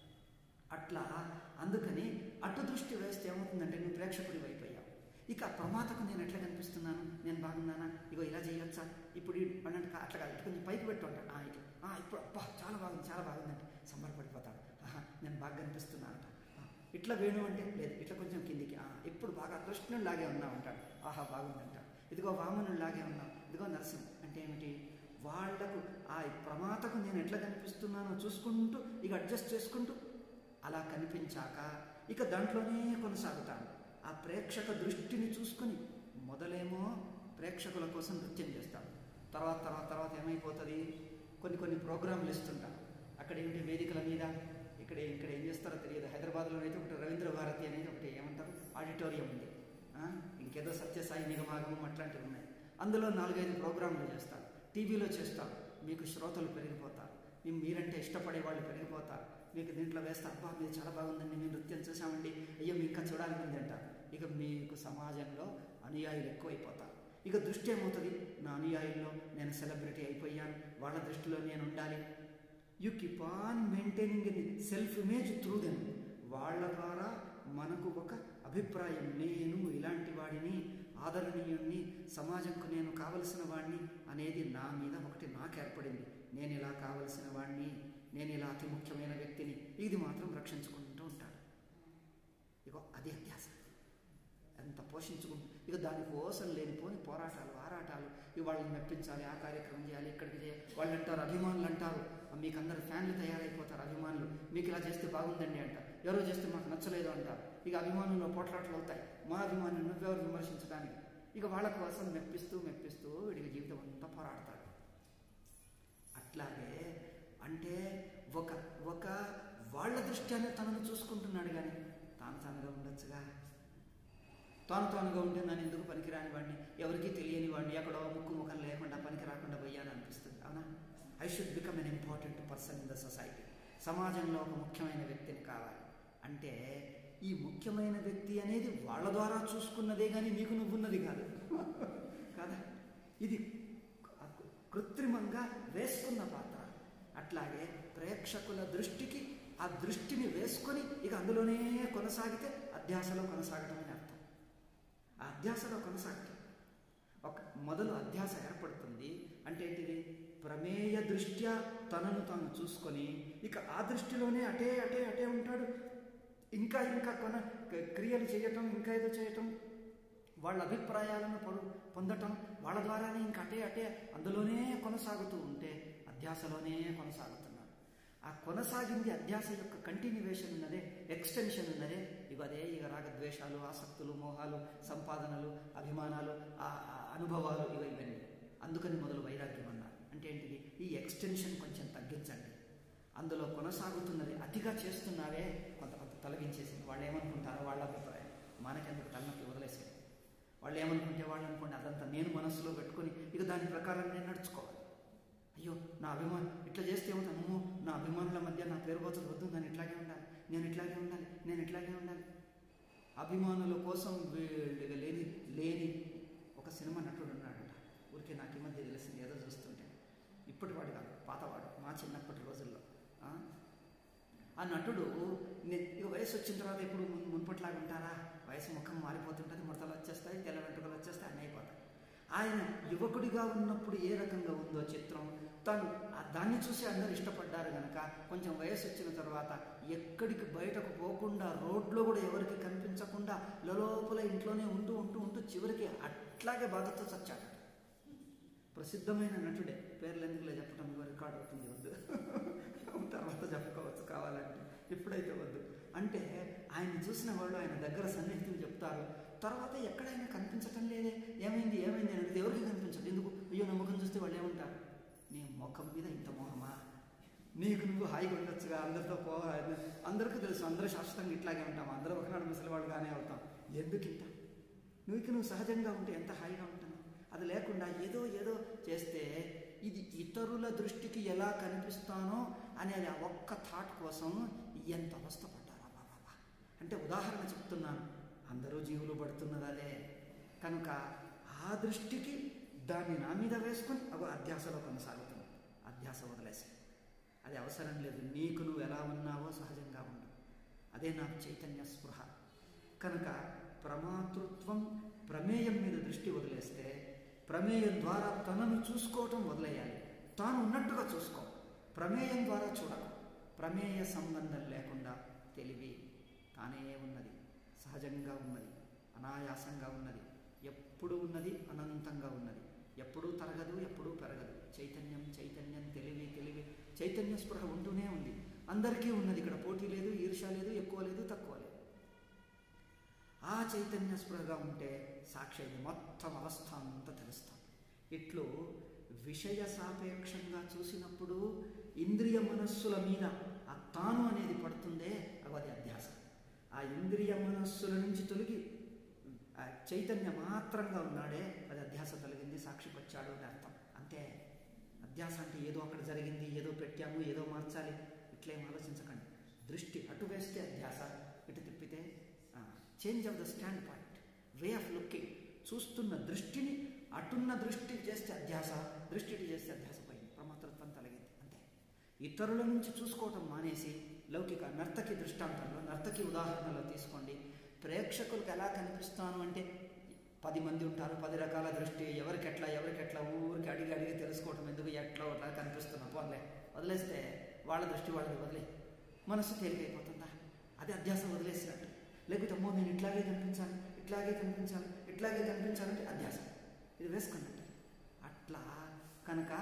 అట్లా అందుకని అటు దృష్టి వేస్తే ఏమవుతుందంటే నువ్వు ప్రేక్షకుడి అయిపోయావు ఇక ప్రమాతకు నేను ఎట్లా కనిపిస్తున్నాను నేను బాగున్నానా ఇగో ఇలా చేయొచ్చా ఇప్పుడు ఈ అన్నట్టు కా- అట్లా కాదు ఇటు కొంచెం పైకి పెట్టు అంటాడు "ఆ, ఇట్లా "ఆ, ఇప్పుడు అబ్బా చాలా బాగుంది చాలా బాగుందంటే సంబరపడిపోతాడు ఆహా నేను బాగా కనిపిస్తున్నానంట "ఆ, ఇట్లా వేణు అంటే లేదు ఇట్లా కొంచెం కిందికి "ఆ, ఇప్పుడు బాగా కృష్ణుడిలాగే ఉన్నావు అంటాడు ఆహా బాగుందంటాడు ఇదిగో వామనుడిలాగే ఉన్నావు ఇదిగో నరసింహ అంటే ఏమిటి వాళ్లకు ఆ ప్రమాతకు నేను ఎట్లా కనిపిస్తున్నానో చూసుకుంటూ ఇక అడ్జస్ట్ చేసుకుంటూ అలా కనిపించాక ఇక దాంట్లోనే కొనసాగుతాను ఆ ప్రేక్షక దృష్టిని చూసుకొని మొదలేమో ప్రేక్షకుల కోసం నృత్యం చేస్తాను తర్వాత తర్వాత తర్వాత ఏమైపోతుంది కొన్ని కొన్ని ప్రోగ్రాంలు ఇస్తుంటాను అక్కడ ఏమిటి వేదికల మీద ఇక్కడ ఇక్కడ ఏం చేస్తారో తెలియదు హైదరాబాద్లో అయితే ఒకటి రవీంద్ర భారతి అనేది ఒకటి ఏమంటారు ఆడిటోరియం ఉంది ఆ, ఇంకేదో సత్యసాయి నిగమాగమం అట్లాంటివి ఉన్నాయి అందులో నాలుగైదు ప్రోగ్రాంలు చేస్తాను టీవీలో చేస్తాను మీకు శ్రోతలు పెరిగిపోతారు మీ మీరంటే ఇష్టపడే వాళ్ళు పెరిగిపోతారు మీకు దీంట్లో వేస్తే అబ్బా మీరు చాలా బాగుందండి మేము నృత్యం చూసామండి అయ్యో మీకు ఇంకా చూడాలి ఉంది అంటారు ఇక మీకు సమాజంలో అనుయాయులు ఎక్కువైపోతారు ఇక దృష్టి ఏమవుతుంది నా అనుయాయుల్లో నేను సెలబ్రిటీ అయిపోయాను వాళ్ళ దృష్టిలో నేను ఉండాలి you keep on maintaining in self image through them వాళ్ళ ద్వారా మనకు ఒక అభిప్రాయం నేను ఇలాంటి వాడిని ఆదరణీయుణ్ణి సమాజంకు నేను కావలసిన వాడిని అనేది నా మీద ఒకటి నాకు ఏర్పడింది నేను ఇలా కావలసిన వాడిని నేను ఇలా అతి ముఖ్యమైన వ్యక్తిని ఇది మాత్రం రక్షించుకుంటూ ఉంటాడు ఇగో అది అధ్యాస ఎంత పోషించుకుంటూ ఇక దానికోసం లేనిపోని పోరాటాలు ఆరాటాలు ఇక వాళ్ళని మెప్పించాలి ఆ కార్యక్రమం చేయాలి ఇక్కడికి చేయాలి వాళ్ళు అంటారు అభిమానులు అంటారు మీకు అందరు ఫ్యాన్లు తయారైపోతారు అభిమానులు మీకు ఇలా చేస్తే బాగుందండి అంటారు ఎవరో చేస్తే మాకు నచ్చలేదు అంటారు ఇక అభిమానుల్లో పోట్లాటలు అవుతాయి మా అభిమానులు నువ్వెవరు విమర్శించడానికి ఇక వాళ్ళ కోసం మెప్పిస్తూ మెప్పిస్తూ వీడికి జీవితం అంతా పోరాడతాడు అట్లాగే అంటే ఒక ఒక వాళ్ళ దృష్ట్యానే తనను చూసుకుంటున్నాడు కానీ తాను తానుగా ఉండొచ్చుగా తాను తానుగా ఉంటే నన్ను ఎందుకు పనికిరాని వాడిని ఎవరికీ తెలియని వాడిని ఎక్కడో ముక్కు ముఖం లేకుండా పనికి రాకుండా పోయాను అనిపిస్తుంది అవునా I should become an important person in the society సమాజంలో ఒక ముఖ్యమైన వ్యక్తిని కావాలి అంటే ఈ ముఖ్యమైన వ్యక్తి అనేది వాళ్ళ ద్వారా చూసుకున్నదే కానీ నీకు నువ్వున్నది కాదు కాదా ఇది కృత్రిమంగా వేసుకున్న పాత్ర అట్లాగే ప్రేక్షకుల దృష్టికి ఆ దృష్టిని వేసుకొని ఇక అందులోనే కొనసాగితే అధ్యాసలో కొనసాగటం అని అర్థం ఆ అధ్యాసలో కొనసాగటం ఒక మొదలు అధ్యాస ఏర్పడుతుంది అంటే ఏంటిది ప్రమేయ దృష్ట్యా తనను తాను చూసుకొని ఇక ఆ దృష్టిలోనే అటే అటే అటే ఉంటాడు ఇంకా ఇంకా కొన క్రియలు చేయటం ఇంకా ఏదో చేయటం వాళ్ళ అభిప్రాయాలను పొడు పొందటం వాళ్ళ ద్వారానే ఇంకా అటే అటే అందులోనే కొనసాగుతూ ఉంటే అధ్యాసలోనే కొనసాగుతున్నారు ఆ కొనసాగింది అధ్యాస యొక్క కంటిన్యూవేషన్ ఉన్నదే ఎక్స్టెన్షన్ ఉన్నదే ఇవి అదే ఇక రాగద్వేషాలు ఆసక్తులు మోహాలు సంపాదనలు అభిమానాలు ఆ ఆ అనుభవాలు ఇవి ఇవన్నీ అందుకని మొదలు వైరాగ్యం అన్నారు అంటే ఏంటిది ఈ ఎక్స్టెన్షన్ కొంచెం తగ్గించండి అందులో కొనసాగుతున్నది అతిగా చేస్తున్నావే కొంత కొంత తొలగించేసింది వాళ్ళు ఏమనుకుంటారో వాళ్ళ అభిప్రాయం మనకెందుకు తలనొప్పి వదిలేసేది వాళ్ళు ఏమనుకుంటే వాళ్ళు అనుకోండి అదంతా నేను మనసులో పెట్టుకొని ఇక దాని ప్రకారం నేను నడుచుకోవాలి అయ్యో నా అభిమానం ఇట్లా చేస్తే ఏమవుతాను నా అభిమానుల మధ్య నా పేరు పోతుంది వద్దు నేను ఇట్లాగే ఉండాలి నేను ఇట్లాగే ఉండాలి నేను ఇట్లాగే ఉండాలి అభిమానుల కోసం వీళ్ళకి లేని లేని ఒక సినిమా నటుడు ఉన్నాడట ఊరికే నాకు ఈ మధ్య తెలిసింది ఏదో చూస్తుంటే ఇప్పటి వాడు కాదు పాతవాడు మా చిన్నప్పటి రోజుల్లో ఆ? ఆ నటుడు నే- ఇక వయసు వచ్చిన తర్వాత ఇప్పుడు మున్- మునుపట్లాగా ఉంటారా వయసు ముఖం మారిపోతుంటుంది ముడతలు వచ్చేస్తాయి తెల్ల వెంట్రుకలు వచ్చేస్తాయి అన్నీ అయిపోతాయి ఆయన యువకుడిగా ఉన్నప్పుడు ఏ రకంగా ఉందో చిత్రం తను ఆ దాన్ని చూసి అందరూ ఇష్టపడ్డారు కనుక కొంచెం వయసు వచ్చిన తర్వాత ఎక్కడికి బయటకు పోకుండా రోడ్లో కూడా ఎవరికి కనిపించకుండా లోపల ఇంట్లోనే ఉంటూ ఉంటూ ఉంటూ చివరికి అట్లాగే బాధతో చచ్చాడు ప్రసిద్ధమైన నటుడే పేర్లు ఎందుకులే చెప్పడం ఇవ్వ రికార్డ్ అవుతుంది వద్దు తర్వాత చెప్పుకోవచ్చు కావాలంటే ఇప్పుడైతే వద్దు అంటే ఆయన చూసిన వాళ్ళు ఆయన దగ్గర సన్నిహితులు చెప్తారు తర్వాత ఎక్కడైనా కనిపించటం లేదే ఏమైంది ఏమైంది అని అడిగితే ఎవరికి కనిపించదు ఎందుకు అయ్యో నా ముఖం చూస్తే వాళ్ళు ఏమంటారు నీ ముఖం మీద ఇంత మోహమా నీకు నువ్వు హాయిగా ఉండొచ్చుగా అందరితో పో అందరికీ తెలుసు అందరూ శాశ్వతంగా ఇట్లాగే ఉంటాం అందరూ ఒకనాడు ముసలివాళ్ళుగానే అవుతాం ఎందుకు ఇంత నువ్వుకి నువ్వు సహజంగా ఉంటే ఎంత హాయిగా ఉంటుంది అది లేకుండా ఏదో ఏదో చేస్తే ఇది ఇతరుల దృష్టికి ఎలా కనిపిస్తానో అనేది ఆ ఒక్క థాట్ కోసం ఎంత అవస్థపడ్డారా బాబా అంటే ఉదాహరణ చెప్తున్నాను అందరూ జీవులు పడుతున్నది అదే కనుక ఆ దృష్టికి దాన్ని నా మీద వేసుకొని అగో అధ్యాసలో కొనసాగుతుంది అధ్యాస వదిలేసి అది అవసరం లేదు నీకు నువ్వు ఎలా ఉన్నావో సహజంగా ఉండు అదే నాకు చైతన్య స్పృహ కనుక ప్రమాతృత్వం ప్రమేయం మీద దృష్టి వదిలేస్తే ప్రమేయం ద్వారా తనను చూసుకోవటం వదిలేయాలి తాను ఉన్నట్టుగా చూసుకో ప్రమేయం ద్వారా చూడకు ప్రమేయ సంబంధం లేకుండా తెలివి తానే ఉన్నది సహజంగా ఉన్నది అనాయాసంగా ఉన్నది ఎప్పుడు ఉన్నది అనంతంగా ఉన్నది ఎప్పుడూ తరగదు ఎప్పుడూ పెరగదు చైతన్యం చైతన్యం తెలివి తెలివి చైతన్య స్పృహ ఉంటూనే ఉంది అందరికీ ఉన్నది ఇక్కడ పోటీ లేదు ఈర్ష లేదు ఎక్కువ లేదు తక్కువ లేదు ఆ చైతన్య స్పృహగా ఉంటే సాక్షి మొత్తం అవస్థ అంతా తెలుస్తాం ఇట్లు విషయ సాపేక్షంగా చూసినప్పుడు ఇంద్రియ మనస్సుల మీద ఆ తాను అనేది పడుతుందే అది అధ్యాస ఆ ఇంద్రియ మనస్సుల నుంచి తొలగి ఆ చైతన్య మాత్రంగా ఉన్నాడే అది అధ్యాస తొలగింది సాక్షికి వచ్చాడు అని అర్థం అంతే అధ్యాస అంటే ఏదో అక్కడ జరిగింది ఏదో పెట్టాము ఏదో మార్చాలి ఇట్లేం ఆలోచించకండి దృష్టి అటు వేస్తే అధ్యాస ఇటు తిప్పితే change of the standpoint way of looking చూస్తున్న దృష్టిని అటున్న దృష్టి చేస్తే అధ్యాస దృష్టి ఇటు చేస్తే అధ్యాస పోయింది ప్రమాతృత్వం తొలగింది అంతే ఇతరుల నుంచి చూసుకోవటం మానేసి లౌకిక నర్తకి దృష్టాంతంలో నర్తకి ఉదాహరణలో తీసుకోండి ప్రేక్షకులకు ఎలా కనిపిస్తాను అంటే పది మంది ఉంటారు పది రకాల దృష్టి ఎవరికి ఎట్లా ఎవరికి ఎట్లా ఊరికి అడిగి అడిగి తెలుసుకోవటం ఎందుకు ఎట్లా అట్లా కనిపిస్తున్నా పోన్లే వదిలేస్తే వాళ్ళ దృష్టి వాళ్ళది వదిలే మనసు తేలికైపోతుందా అది అధ్యాసం వదిలేసినట్టు లేకపోతే అమ్మో నేను ఇట్లాగే కనిపించాలి ఇట్లాగే కనిపించాలి ఇట్లాగే కనిపించాలంటే అధ్యాసం ఇది వేసుకున్నట్టు అట్లా కనుక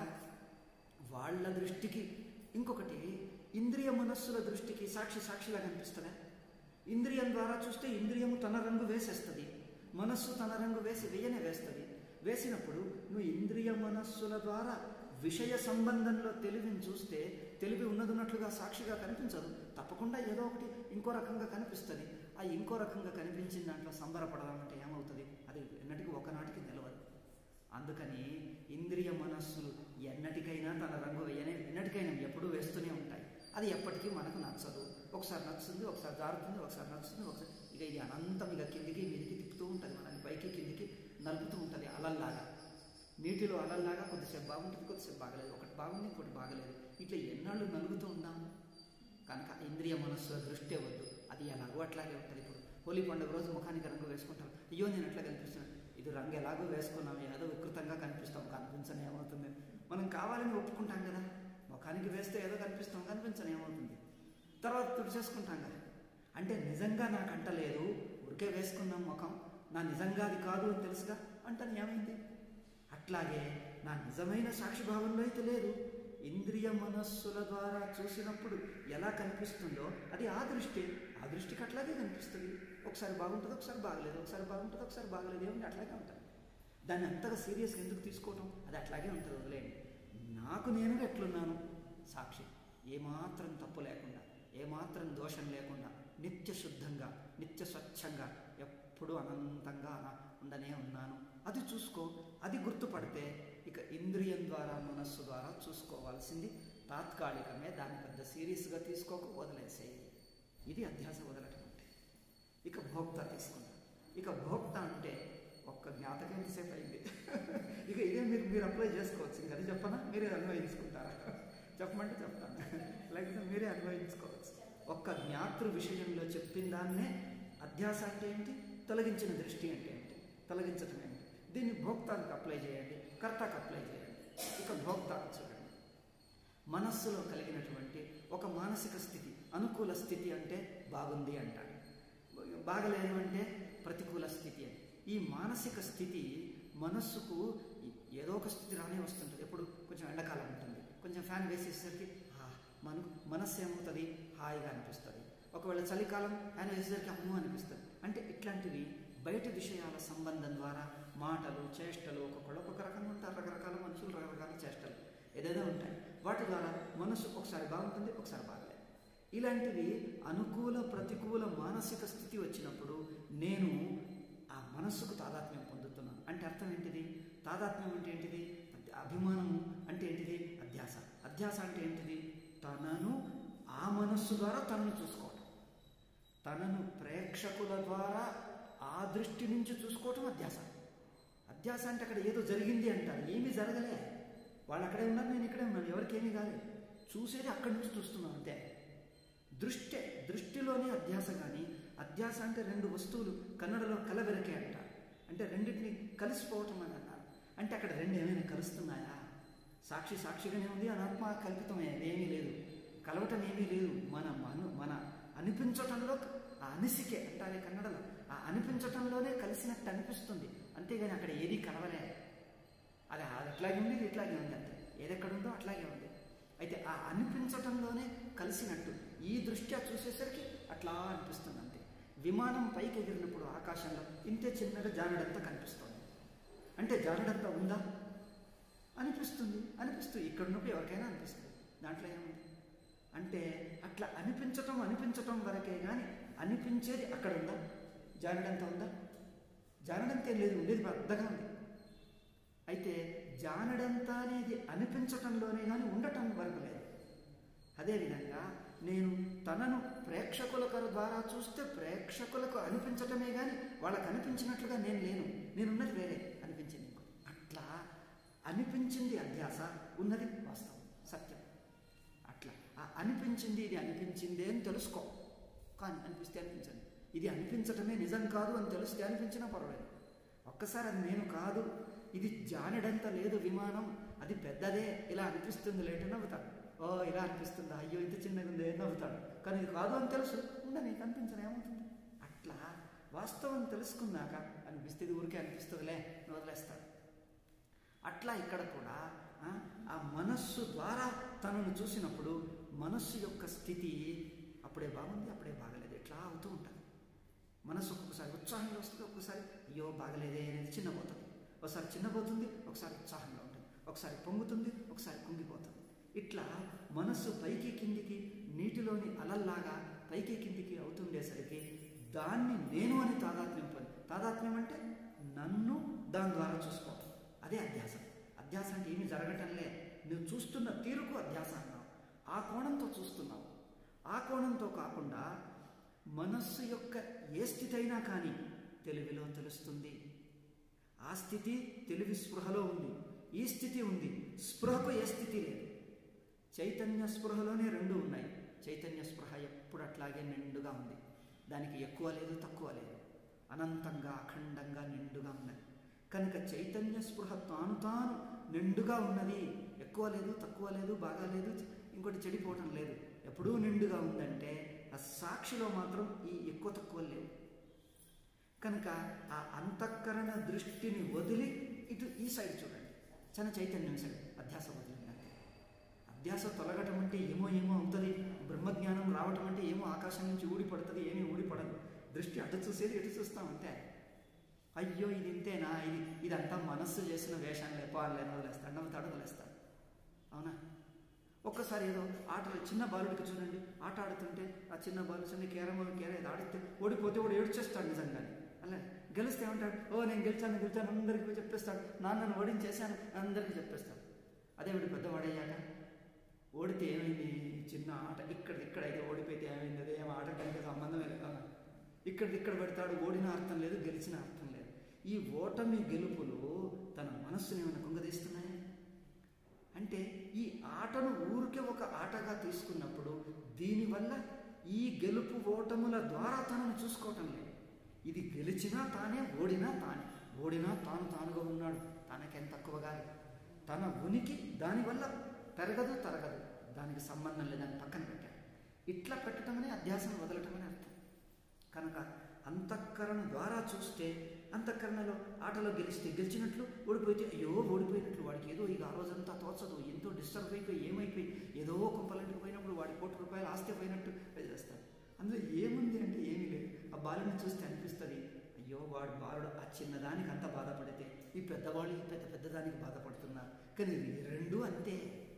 వాళ్ళ దృష్టికి ఇంకొకటి ఇంద్రియ మనస్సుల దృష్టికి సాక్షి సాక్షిలా కనిపిస్తుందా ఇంద్రియం ద్వారా చూస్తే ఇంద్రియము తన రంగు వేసేస్తుంది మనస్సు తన రంగు వేసి వెయ్యనే వేస్తుంది వేసినప్పుడు నువ్వు ఇంద్రియ మనస్సుల ద్వారా విషయ సంబంధంలో తెలివిని చూస్తే తెలివి ఉన్నదున్నట్లుగా సాక్షిగా కనిపించదు తప్పకుండా ఏదో ఒకటి ఇంకో రకంగా కనిపిస్తుంది ఆ ఇంకో రకంగా కనిపించిన దాంట్లో సంబరపడడం అంటే ఏమవుతుంది అది ఎన్నటికీ ఒకనాటికి నిలవదు అందుకని ఇంద్రియ మనస్సులు ఎన్నటికైనా తన రంగు వేయనే ఎన్నటికైనా ఎప్పుడూ వేస్తూనే ఉంటాయి అది ఎప్పటికీ మనకు నచ్చదు ఒకసారి నచ్చుతుంది ఒకసారి జారుతుంది ఒకసారి నచ్చుతుంది ఒకసారి ఇక ఇది అనంతం ఇక కిందికి మీదికి తిప్పుతూ ఉంటుంది మనల్ని పైకి కిందికి నలుపుతూ ఉంటుంది అలల్లాగా నీటిలో అలల్లాగా కొద్దిసేపు బాగుంటుంది కొద్దిసేపు బాగలేదు ఒకటి బాగుంది ఇంకోటి బాగలేదు ఇట్లా ఎన్నాళ్ళు నలుగుతూ ఉందాము కనుక ఇంద్రియ మనస్సు దృష్టి వద్దు అది ఎలాగో అట్లాగే ఉంటుంది ఇప్పుడు హోలీ పండుగ రోజు ముఖానికి రంగు వేసుకుంటాం అయ్యో నేను ఎట్లా కనిపిస్తున్నాను ఇది రంగు ఎలాగో వేసుకున్నాం ఏదో వికృతంగా కనిపిస్తాం కనిపించని ఏమవుతుంది మనం కావాలని ఒప్పుకుంటాం కదా ముఖానికి వేస్తే ఏదో కనిపిస్తాం కనిపించని ఏమవుతుంది తర్వాత తుడిచేసుకుంటాం కదా అంటే నిజంగా నాకు అంటలేదు ఉరికే వేసుకున్నాం ముఖం నా నిజంగా అది కాదు అని తెలుసుగా అంటాను ఏమైంది అట్లాగే నా నిజమైన సాక్షిభావంలో అయితే లేదు ఇంద్రియ మనస్సుల ద్వారా చూసినప్పుడు ఎలా కనిపిస్తుందో అది ఆ దృష్టి ఆ దృష్టికి అట్లాగే కనిపిస్తుంది ఒకసారి బాగుంటుంది ఒకసారి బాగలేదు ఒకసారి బాగుంటుంది ఒకసారి బాగలేదు ఏముంది అట్లాగే ఉంటుంది దాన్ని అంతగా సీరియస్గా ఎందుకు తీసుకోవటం అది అట్లాగే ఉంటుంది వదిలేయండి నాకు నేను ఎట్లున్నాను సాక్షి ఏమాత్రం తప్పు లేకుండా ఏమాత్రం దోషం లేకుండా నిత్య శుద్ధంగా నిత్య స్వచ్ఛంగా ఎప్పుడూ అనంతంగా అలా ఉండనే ఉన్నాను అది చూసుకో అది గుర్తుపడితే ఇక ఇంద్రియం ద్వారా మనస్సు ద్వారా చూసుకోవాల్సింది తాత్కాలికమే దాన్ని పెద్ద సీరియస్గా తీసుకోక వదిలేసేయి ఇది అధ్యాస వదలటం అంటే ఇక భోక్త తీసుకుందాం ఇక భోక్త అంటే ఒక్క జ్ఞాతకం ఎంతసేపు అయింది ఇక ఇదే మీరు మీరు అప్లై చేసుకోవచ్చు ఇంకా అది చెప్పనా మీరే అన్వయించుకుంటారా చెప్పమంటే చెప్తాను లేకపోతే మీరే అన్వయించుకోవచ్చు ఒక్క జ్ఞాతృ విషయంలో చెప్పిన దాన్నే అధ్యాస అంటే ఏంటి తొలగించిన దృష్టి అంటే ఏంటి తొలగించటం ఏంటి దీన్ని భోక్తానికి అప్లై చేయండి కర్తకు అప్లై చేయండి ఇక భోక్త చూడండి మనస్సులో కలిగినటువంటి ఒక మానసిక స్థితి అనుకూల స్థితి అంటే బాగుంది అంటాడు బాగలేదు అంటే ప్రతికూల స్థితి అని ఈ మానసిక స్థితి మనస్సుకు ఏదో ఒక స్థితి రానే వస్తుంటుంది ఎప్పుడు కొంచెం ఎండాకాలం ఉంటుంది కొంచెం ఫ్యాన్ వేసేసరికి మన మనస్సు ఏమవుతుంది హాయిగా అనిపిస్తుంది ఒకవేళ చలికాలం ఫ్యాన్ వేసేసరికి అమ్ము అనిపిస్తుంది అంటే ఇట్లాంటివి బయట విషయాల సంబంధం ద్వారా మాటలు చేష్టలు ఒక్కొక్కళ్ళు ఒక్కొక్క రకంగా ఉంటారు రకరకాల మనుషులు రకరకాల చేష్టలు ఏదైనా ఉంటాయి వాటి ద్వారా మనసు ఒకసారి బాగుంటుంది ఒకసారి బాగలేదు ఇలాంటివి అనుకూల ప్రతికూల మానసిక స్థితి వచ్చినప్పుడు నేను ఆ మనస్సుకు తాదాత్మ్యం పొందుతున్నాను అంటే అర్థం ఏంటిది తాదాత్మ్యం అంటే ఏంటిది అభిమానము అంటే ఏంటిది అధ్యాస అధ్యాస అంటే ఏంటిది తనను ఆ మనస్సు ద్వారా తనను చూసుకోవటం తనను ప్రేక్షకుల ద్వారా ఆ దృష్టి నుంచి చూసుకోవటం అధ్యాస అధ్యాస అంటే అక్కడ ఏదో జరిగింది అంటారు ఏమీ జరగలే వాళ్ళు అక్కడే ఉన్నారు నేను ఇక్కడే ఉన్నాను ఎవరికి ఏమీ కాలేదు చూసేది అక్కడి నుంచి చూస్తున్నాను అంతే దృష్టే దృష్టిలోనే అధ్యాస కానీ అధ్యాస అంటే రెండు వస్తువులు కన్నడలో కలవెరకే అంటారు అంటే రెండింటిని కలిసిపోవటం అని అన్నారు అంటే అక్కడ రెండు ఏమైనా కలుస్తున్నాయా సాక్షి సాక్షిగానే ఉంది అనాత్మ కల్పితమే ఏమీ లేదు కలవటం ఏమీ లేదు మన మను మన అనిపించటంలో ఆ అనిసికే అంటారే కన్నడలో ఆ అనిపించటంలోనే కలిసినట్టు అనిపిస్తుంది అంతేగాని అక్కడ ఏది కలవలే అది అట్లాగే ఉంది ఇది ఇట్లాగే ఉంది అంతే ఏది ఎక్కడ ఉందో అట్లాగే ఉంది అయితే ఆ అనిపించటంలోనే కలిసినట్టు ఈ దృష్ట్యా చూసేసరికి అట్లా అనిపిస్తుంది అంతే విమానం పైకి ఎగిరినప్పుడు ఆకాశంలో ఇంతే చిన్నగా జానడంతా కనిపిస్తుంది అంటే జానడంతా ఉందా అనిపిస్తుంది అనిపిస్తుంది ఇక్కడ ఉన్నప్పుడు ఎవరికైనా అనిపిస్తుంది దాంట్లో ఏముంది అంటే అట్లా అనిపించటం అనిపించటం వరకే కానీ అనిపించేది అక్కడ ఉందా జానడంతా ఉందా జానడంతే లేదు ఉండేది పెద్దగా ఉంది అయితే జానడంతా అనేది అనిపించటంలోనే కానీ ఉండటం వరకు లేదు అదేవిధంగా నేను తనను ప్రేక్షకుల ద్వారా చూస్తే ప్రేక్షకులకు అనిపించటమే కానీ వాళ్ళకు అనిపించినట్లుగా నేను లేను నేనున్నది వేరే అనిపించింది ఇంకో అట్లా అనిపించింది అధ్యాస ఉన్నది వాస్తవం సత్యం అట్లా ఆ అనిపించింది ఇది అనిపించిందే అని తెలుసుకో కానీ అనిపిస్తే అనిపించండి ఇది అనిపించటమే నిజం కాదు అని తెలిస్తే అనిపించినా పర్వాలేదు ఒక్కసారి అది నేను కాదు ఇది జానడంత లేదు విమానం అది పెద్దదే ఇలా అనిపిస్తుంది లేటు నవ్వుతాడు ఓ ఇలా అనిపిస్తుందా అయ్యో ఇంత చిన్నగా ఉంది నవ్వుతాడు కానీ ఇది కాదు అని తెలుసు ఉందా నీకు అనిపించడం ఏమవుతుంది అట్లా వాస్తవం తెలుసుకున్నాక అనిపిస్తే ఇది ఊరికే అనిపిస్తుందిలే అని వదిలేస్తాడు అట్లా ఇక్కడ కూడా ఆ, ఆ మనస్సు ద్వారా తనను చూసినప్పుడు మనస్సు యొక్క స్థితి అప్పుడే బాగుంది అప్పుడే బాగలేదు ఇట్లా అవుతూ ఉంటుంది మనస్సు ఒక్కొక్కసారి ఉత్సాహంలో వస్తుంది ఒక్కొక్కసారి అయ్యో బాగలేదే అనేది చిన్నపోతుంది ఒకసారి చిన్నపోతుంది ఒకసారి ఉత్సాహంలో ఉంటుంది ఒకసారి పొంగుతుంది ఒకసారి కుంగిపోతుంది ఇట్లా మనస్సు పైకి కిందికి నీటిలోని అలల్లాగా పైకి కిందికి అవుతుండేసరికి దాన్ని నేను అని తాదాత్మ్యం పని తాదాత్మ్యం అంటే నన్ను దాని ద్వారా చూసుకోవటం అదే అధ్యాసం అధ్యాస అంటే ఏమీ జరగటంలే నువ్వు చూస్తున్న తీరుకు అధ్యాస అన్నావు ఆ కోణంతో చూస్తున్నావు ఆ కోణంతో కాకుండా మనస్సు యొక్క ఏ స్థితి అయినా కానీ తెలివిలో తెలుస్తుంది ఆ స్థితి తెలివి స్పృహలో ఉంది ఈ స్థితి ఉంది స్పృహకు ఏ స్థితి లేదు చైతన్య స్పృహలోనే రెండు ఉన్నాయి చైతన్య స్పృహ ఎప్పుడు అట్లాగే నిండుగా ఉంది దానికి ఎక్కువ లేదు తక్కువ లేదు అనంతంగా అఖండంగా నిండుగా ఉన్నది కనుక చైతన్య స్పృహ తాను తాను నిండుగా ఉన్నది ఎక్కువ లేదు తక్కువ లేదు బాగా లేదు ఇంకోటి చెడిపోవటం లేదు ఎప్పుడూ నిండుగా ఉందంటే ఆ సాక్షిలో మాత్రం ఈ ఎక్కువ తక్కువ లేవు కనుక ఆ అంతఃకరణ దృష్టిని వదిలి ఇటు ఈ సైడ్ చూడండి చన చైతన్యం సైడ్ అధ్యాస వదిలిందంటే అధ్యాస తొలగటం అంటే ఏమో ఏమో అవుతుంది బ్రహ్మజ్ఞానం రావటం అంటే ఏమో ఆకాశం నుంచి ఊడిపడుతుంది ఏమీ ఊడిపడదు దృష్టి అటు చూసేది ఇటు చూస్తాం అంతే అయ్యో ఇది ఇంతేనా ఇది ఇదంతా మనస్సు చేసిన వేషాలు లేపాలని వదిలేస్తాడు నవ్వుతాడు వదిలేస్తాడు అవునా ఒక్కసారి ఏదో ఆటలు చిన్న బాలుడికి చూడండి ఆట ఆడుతుంటే ఆ చిన్న బాలు చిన్న కేరమో కేర ఏదో ఆడితే ఓడిపోతే వాడు ఏడ్చేస్తాడు నిజంగానే అలా గెలిస్తే ఏమంటాడు ఓ నేను గెలిచాను గెలిచాను అందరికీ చెప్పేస్తాడు నాన్నను ఓడించేశాను అందరికీ చెప్పేస్తాడు అదే వీడు పెద్దవాడయ్యాక ఓడితే ఏమైంది చిన్న ఆట ఇక్కడ ఇక్కడ అయితే ఓడిపోతే ఏమైంది అదే ఏం ఆట కనుక సంబంధమే లేదు అవునా? ఇక్కడిది ఇక్కడ పెడతాడు ఓడిన అర్థం లేదు గెలిచిన అర్థం లేదు ఈ ఓటమి గెలుపులు తన మనస్సుని ఏమైనా కుంగదీస్తున్నాయా అంటే ఈ ఆటను ఊరికే ఒక ఆటగా తీసుకున్నప్పుడు దీనివల్ల ఈ గెలుపు ఓటముల ద్వారా తనను చూసుకోవటం లేదు ఇది గెలిచినా తానే ఓడినా తానే ఓడినా తాను తానుగా ఉన్నాడు తనకేం తక్కువగా లేదు. తన ఉనికి దానివల్ల పెరగదు తరగదు దానికి సంబంధం లేదని పక్కన పెట్టాడు ఇట్లా పెట్టడమనే అధ్యాసం వదలటమని అర్థం కనుక అంతఃకరణ ద్వారా చూస్తే అంతఃకరణలో ఆటలో గెలిస్తే గెలిచినట్లు ఓడిపోతే అయ్యో ఓడిపోయినట్లు వాడికి ఏదో ఇక ఆ రోజంతా తోచదు ఎంతో డిస్టర్బ్ అయిపోయి ఏమైపోయి ఏదో కొంపలంటికి పోయినప్పుడు వాడి కోటి రూపాయలు ఆస్తి పోయినట్టు అది చేస్తాడు అందులో ఏముంది అంటే ఏమీ లేదు ఆ బాలుని చూస్తే అనిపిస్తుంది అయ్యో వాడు బాలుడు ఆ చిన్నదానికి అంత బాధపడితే ఈ పెద్దవాళ్ళు ఈ పెద్ద పెద్దదానికి బాధపడుతున్నారు కానీ ఈ రెండు అంతే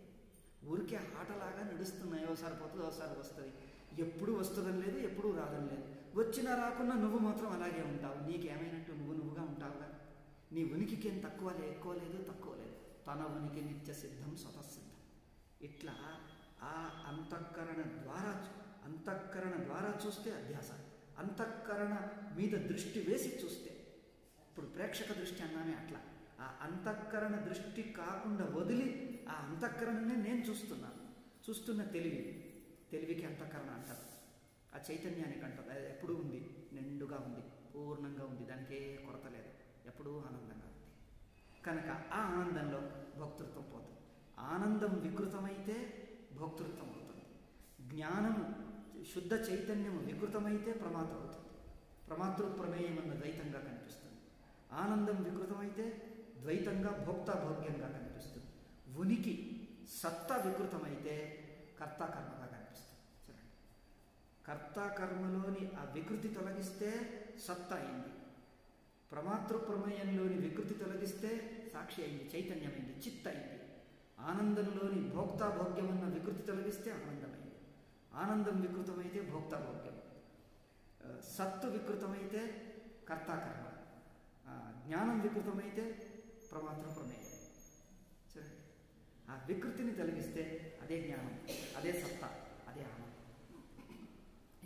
ఊరికే ఆటలాగా నడుస్తున్నాయి ఒకసారి పోతుంది ఒకసారి వస్తుంది ఎప్పుడు వస్తుందని లేదు ఎప్పుడు రాదని లేదు వచ్చినా రాకున్నా నువ్వు మాత్రం అలాగే ఉంటావు నీకేమైనట్టు నువ్వు నువ్వుగా ఉంటావుగా నీ ఉనికికి ఏం తక్కువ లే ఎక్కువ లేదు తక్కువ లేదు తన ఉనికి నిత్య సిద్ధం స్వతసిద్ధం ఇట్లా ఆ అంతఃకరణ ద్వారా చూ- అంతఃకరణ ద్వారా చూస్తే అధ్యాస అంతఃకరణ మీద దృష్టి వేసి చూస్తే ఇప్పుడు ప్రేక్షక దృష్టి అన్నామే అట్లా ఆ అంతఃకరణ దృష్టి కాకుండా వదిలి ఆ అంతఃకరణనే నేను చూస్తున్నాను చూస్తున్న తెలివి తెలివికి అంతఃకరణ అంటారు ఆ చైతన్యానికి అంటారు అది ఎప్పుడూ ఉంది నిండుగా ఉంది పూర్ణంగా ఉంది దానికి ఏ కొరత లేదు ఎప్పుడూ ఆనందంగా ఉంది కనుక ఆ ఆనందంలో భోక్తృత్వం పోతుంది ఆనందం వికృతమైతే భోక్తృత్వం అవుతుంది జ్ఞానము శుద్ధ చైతన్యము వికృతమైతే ప్రమాతం అవుతుంది ప్రమాతృ ప్రమేయం అన్న ద్వైతంగా కనిపిస్తుంది ఆనందం వికృతమైతే ద్వైతంగా భోక్తాభోగ్యంగా కనిపిస్తుంది ఉనికి సత్తా వికృతమైతే కర్తాకర్మగా కనిపిస్తుంది చూడండి కర్తాకర్మలోని ఆ వికృతి తొలగిస్తే సత్తా అయింది ప్రమాతృ ప్రమేయంలోని వికృతి తొలగిస్తే సాక్షి అయింది చైతన్యమైంది చిత్త అయింది ఆనందంలోని భోక్తాభోగ్యం అన్న వికృతి తొలగిస్తే ఆనందమైంది ఆనందం వికృతమైతే భోక్తాభోగ్యం ఆ, సత్తు వికృతమైతే కర్తాకర్మ ఆ, జ్ఞానం వికృతమైతే ప్రమాతృ ప్రమేయం చూడండి ఆ వికృతిని తొలగిస్తే అదే జ్ఞానం అదే సత్తా అదే ఆనందం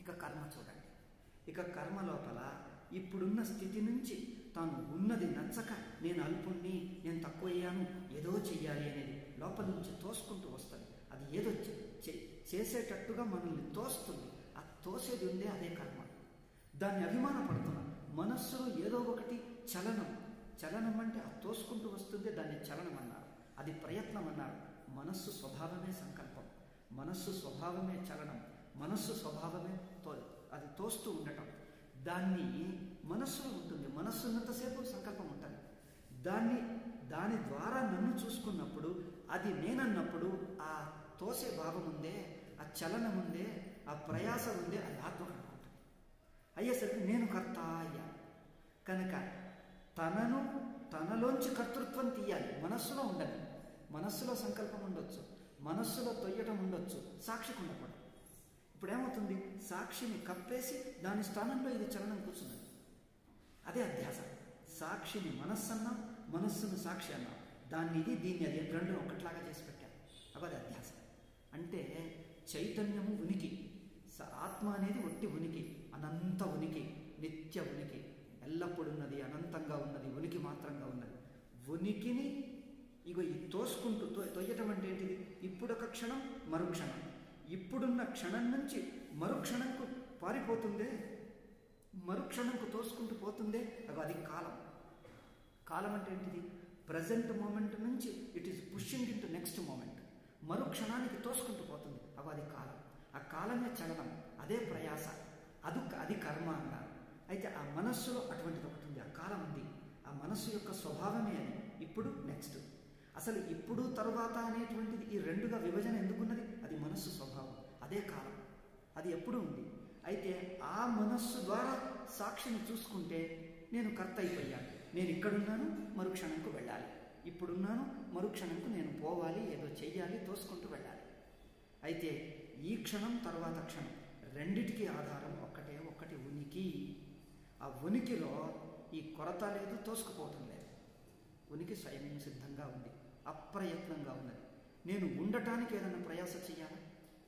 ఇక కర్మ చూడండి ఇక కర్మ లోపల ఇప్పుడున్న స్థితి నుంచి తాను ఉన్నది నచ్చక నేను అల్పుణ్ణి నేను తక్కువయ్యాను ఏదో చెయ్యాలి అనేది లోపల నుంచి తోసుకుంటూ వస్తుంది అది ఏదో చే- చే- చేసేటట్టుగా మనల్ని తోస్తుంది ఆ తోసేది ఉందే అదే కర్మ దాన్ని అభిమానపడుతున్నాం మనస్సులో ఏదో ఒకటి చలనం చలనం అంటే ఆ తోసుకుంటూ వస్తుంది దాన్ని చలనం అన్నారు అది ప్రయత్నం అన్నారు మనస్సు స్వభావమే సంకల్పం మనస్సు స్వభావమే చలనం మనస్సు స్వభావమే తో అది తోస్తూ ఉండటం దాన్ని మనస్సులో ఉంటుంది మనస్సు ఉన్నంతసేపు సంకల్పం ఉంటుంది దాన్ని దాని ద్వారా నన్ను చూసుకున్నప్పుడు అది నేనన్నప్పుడు ఆ తోసే భావం ఉందే ఆ చలనం ఉందే ఆ ప్రయాస ఉందే అది ఆత్మ కనుకుంటుంది అయ్యేసరికి నేను కర్త అయ్యా కనుక తనను తనలోంచి కర్తృత్వం తీయాలి మనస్సులో ఉండదు మనస్సులో సంకల్పం ఉండొచ్చు మనస్సులో తొయ్యటం ఉండొచ్చు సాక్షికి ఉండకూడదు ఇప్పుడు ఏమవుతుంది సాక్షిని కప్పేసి దాని స్థానంలో ఇది చలనం కూర్చున్నది అదే అధ్యాస సాక్షిని మనస్సు అన్నాం మనస్సును సాక్షి అన్నాం దాన్ని ఇది దీన్ని అది రెండు ఒకటిలాగా చేసి పెట్టాం అవి అది అధ్యాస అంటే చైతన్యము ఉనికి స- ఆత్మ అనేది ఒట్టి ఉనికి అనంత ఉనికి నిత్య ఉనికి ఎల్లప్పుడూ ఉన్నది అనంతంగా ఉన్నది ఉనికి మాత్రంగా ఉన్నది ఉనికిని ఇగో ఈ తోసుకుంటూ తో తొయ్యటం అంటే ఏంటిది ఇప్పుడొక క్షణం మరుక్షణం ఇప్పుడున్న క్షణం నుంచి మరుక్షణంకు పారిపోతుందే మరుక్షణంకు తోసుకుంటూ పోతుందే అగో అది కాలం కాలం అంటే ఏంటిది ప్రజెంట్ మూమెంట్ నుంచి it is pushing into next moment మరుక్షణానికి తోసుకుంటూ పోతుంది అగో అది కాలం ఆ కాలమే చలనం అదే ప్రయాస అది అది కర్మ అన్నారు అయితే ఆ మనస్సులో అటువంటిది ఒకటి ఉంది ఆ కాలం ఉంది ఆ మనస్సు యొక్క స్వభావమే అది ఇప్పుడు నెక్స్ట్ అసలు ఇప్పుడు తరువాత అనేటువంటిది ఈ రెండుగా విభజన ఎందుకున్నది అది మనస్సు స్వభావం అదే కాలం అది ఎప్పుడు ఉంది అయితే ఆ మనస్సు ద్వారా సాక్షిని చూసుకుంటే నేను కర్త అయిపోయాను నేను ఇక్కడున్నాను మరుక్షణంకు వెళ్ళాలి ఇప్పుడున్నాను మరుక్షణంకు నేను పోవాలి ఏదో చెయ్యాలి తోసుకుంటూ వెళ్ళాలి అయితే ఈ క్షణం తర్వాత క్షణం రెండిటికి ఆధారం ఒక్కటే ఒక్కటి ఉనికి ఆ ఉనికిలో ఈ కొరత లేదు తోసుకుపోవటం లేదు ఉనికి స్వయం సిద్ధంగా ఉంది అప్రయత్నంగా ఉన్నది నేను ఉండటానికి ఏదైనా ప్రయాస చేయాలా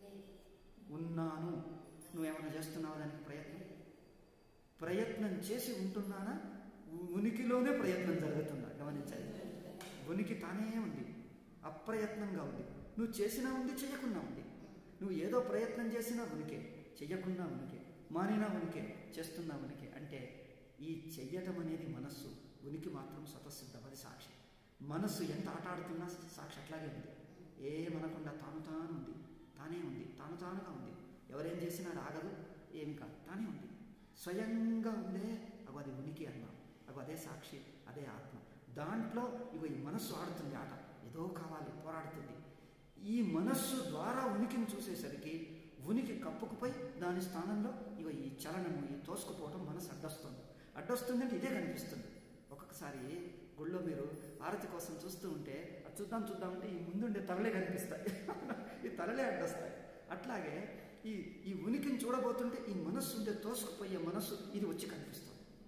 ఉన్నాను నువ్వేమైనా చేస్తున్నావా దానికి ప్రయత్నం ప్రయత్నం చేసి ఉంటున్నానా ఉ- ఉనికిలోనే ప్రయత్నం జరుగుతుందా గమనించాలి ఉనికి తానే ఉంది అప్రయత్నంగా ఉంది నువ్వు చేసినా ఉంది చేయకున్నా ఉంది నువ్వు ఏదో ప్రయత్నం చేసినా ఉనికే చెయ్యకున్నా ఉనికే మానినా ఉనికే చేస్తున్నా ఉనికే అంటే ఈ చెయ్యటం అనేది మనస్సు ఉనికి మాత్రం స్వతసిద్ధం అది సాక్షి మనస్సు ఎంత ఆట ఆడుతున్నా సాక్షి అట్లాగే ఉంది ఏమనకుండా తాను తాను ఉంది తానే ఉంది తాను తానుగా ఉంది ఎవరేం చేసినా అది ఆగదు ఏమి కాదు తానే ఉంది స్వయంగా ఉందే అగో అది ఉనికి అన్నాం అగో అదే సాక్షి అదే ఆత్మ దాంట్లో ఇగో ఈ మనస్సు ఆడుతుంది ఆట ఏదో కావాలి పోరాడుతుంది ఈ మనస్సు ద్వారా ఉనికిని చూసేసరికి ఉనికి కప్పుకుపోయి దాని స్థానంలో ఇగో ఈ చలనము ఈ తోసుకుపోవటం మనసు అడ్డొస్తుంది అడ్డొస్తుందంటే ఇదే కనిపిస్తుంది ఒక్కొక్కసారి గుళ్ళో మీరు ఆరతి కోసం చూస్తూ ఉంటే అది చూద్దాం చూద్దాం అంటే ఈ ముందుండే తలలే కనిపిస్తాయి ఈ తలలే అడ్డొస్తాయి అట్లాగే ఈ ఈ ఉనికిని చూడబోతుంటే ఈ మనస్సు ఉండే తోసుకుపోయే మనస్సు ఇది వచ్చి కనిపిస్తుంది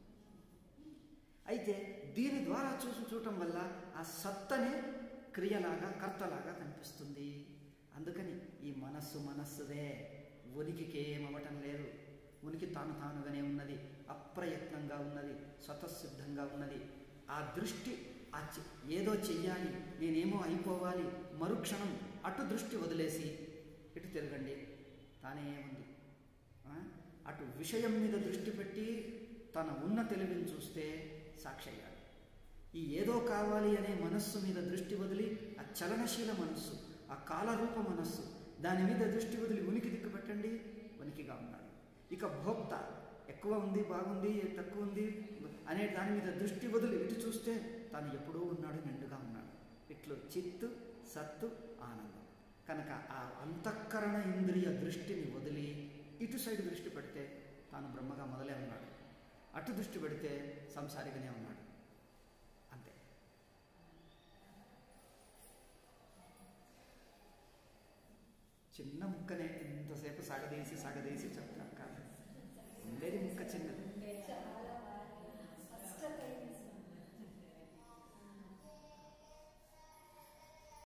అయితే దీని ద్వారా చూసి చూడటం వల్ల ఆ సత్తనే క్రియలాగా కర్తలాగా కనిపిస్తుంది అందుకని ఈ మనస్సు మనస్సుదే ఉనికికి ఏమవ్వటం లేదు ఉనికి తాను తానుగానే ఉన్నది అప్రయత్నంగా ఉన్నది స్వతసిద్ధంగా ఉన్నది ఆ దృష్టి ఆ చె- ఏదో చెయ్యాలి నేనేమో అయిపోవాలి మరుక్షణం అటు దృష్టి వదిలేసి ఇటు తిరగండి తానే ఉంది ఆ? అటు విషయం మీద దృష్టి పెట్టి తన ఉన్న తెలివిని చూస్తే సాక్షి అయ్యాడు ఈ ఏదో కావాలి అనే మనస్సు మీద దృష్టి వదిలి ఆ చలనశీల మనస్సు ఆ కాలరూప మనస్సు దాని మీద దృష్టి వదిలి ఉనికి దిక్కు పెట్టండి ఉనికిగా ఉన్నాడు ఇక భోక్త ఎక్కువ ఉంది బాగుంది తక్కువ ఉంది అనే దాని మీద దృష్టి వదిలి ఇటు చూస్తే తాను ఎప్పుడూ ఉన్నాడు నిండుగా ఉన్నాడు ఇట్లు చిత్తు సత్తు ఆనందం కనుక ఆ అంతఃకరణ ఇంద్రియ దృష్టిని వదిలి ఇటు సైడ్ దృష్టి పెడితే తాను బ్రహ్మగా మొదలే ఉన్నాడు అటు దృష్టి పెడితే సంసారిగానే ఉన్నాడు అంతే చిన్న ముక్కనే ఇంతసేపు సాగదీసి సాగదీసి చెప్తాం కాదు ఉండేది ముక్క చిన్నది చాలా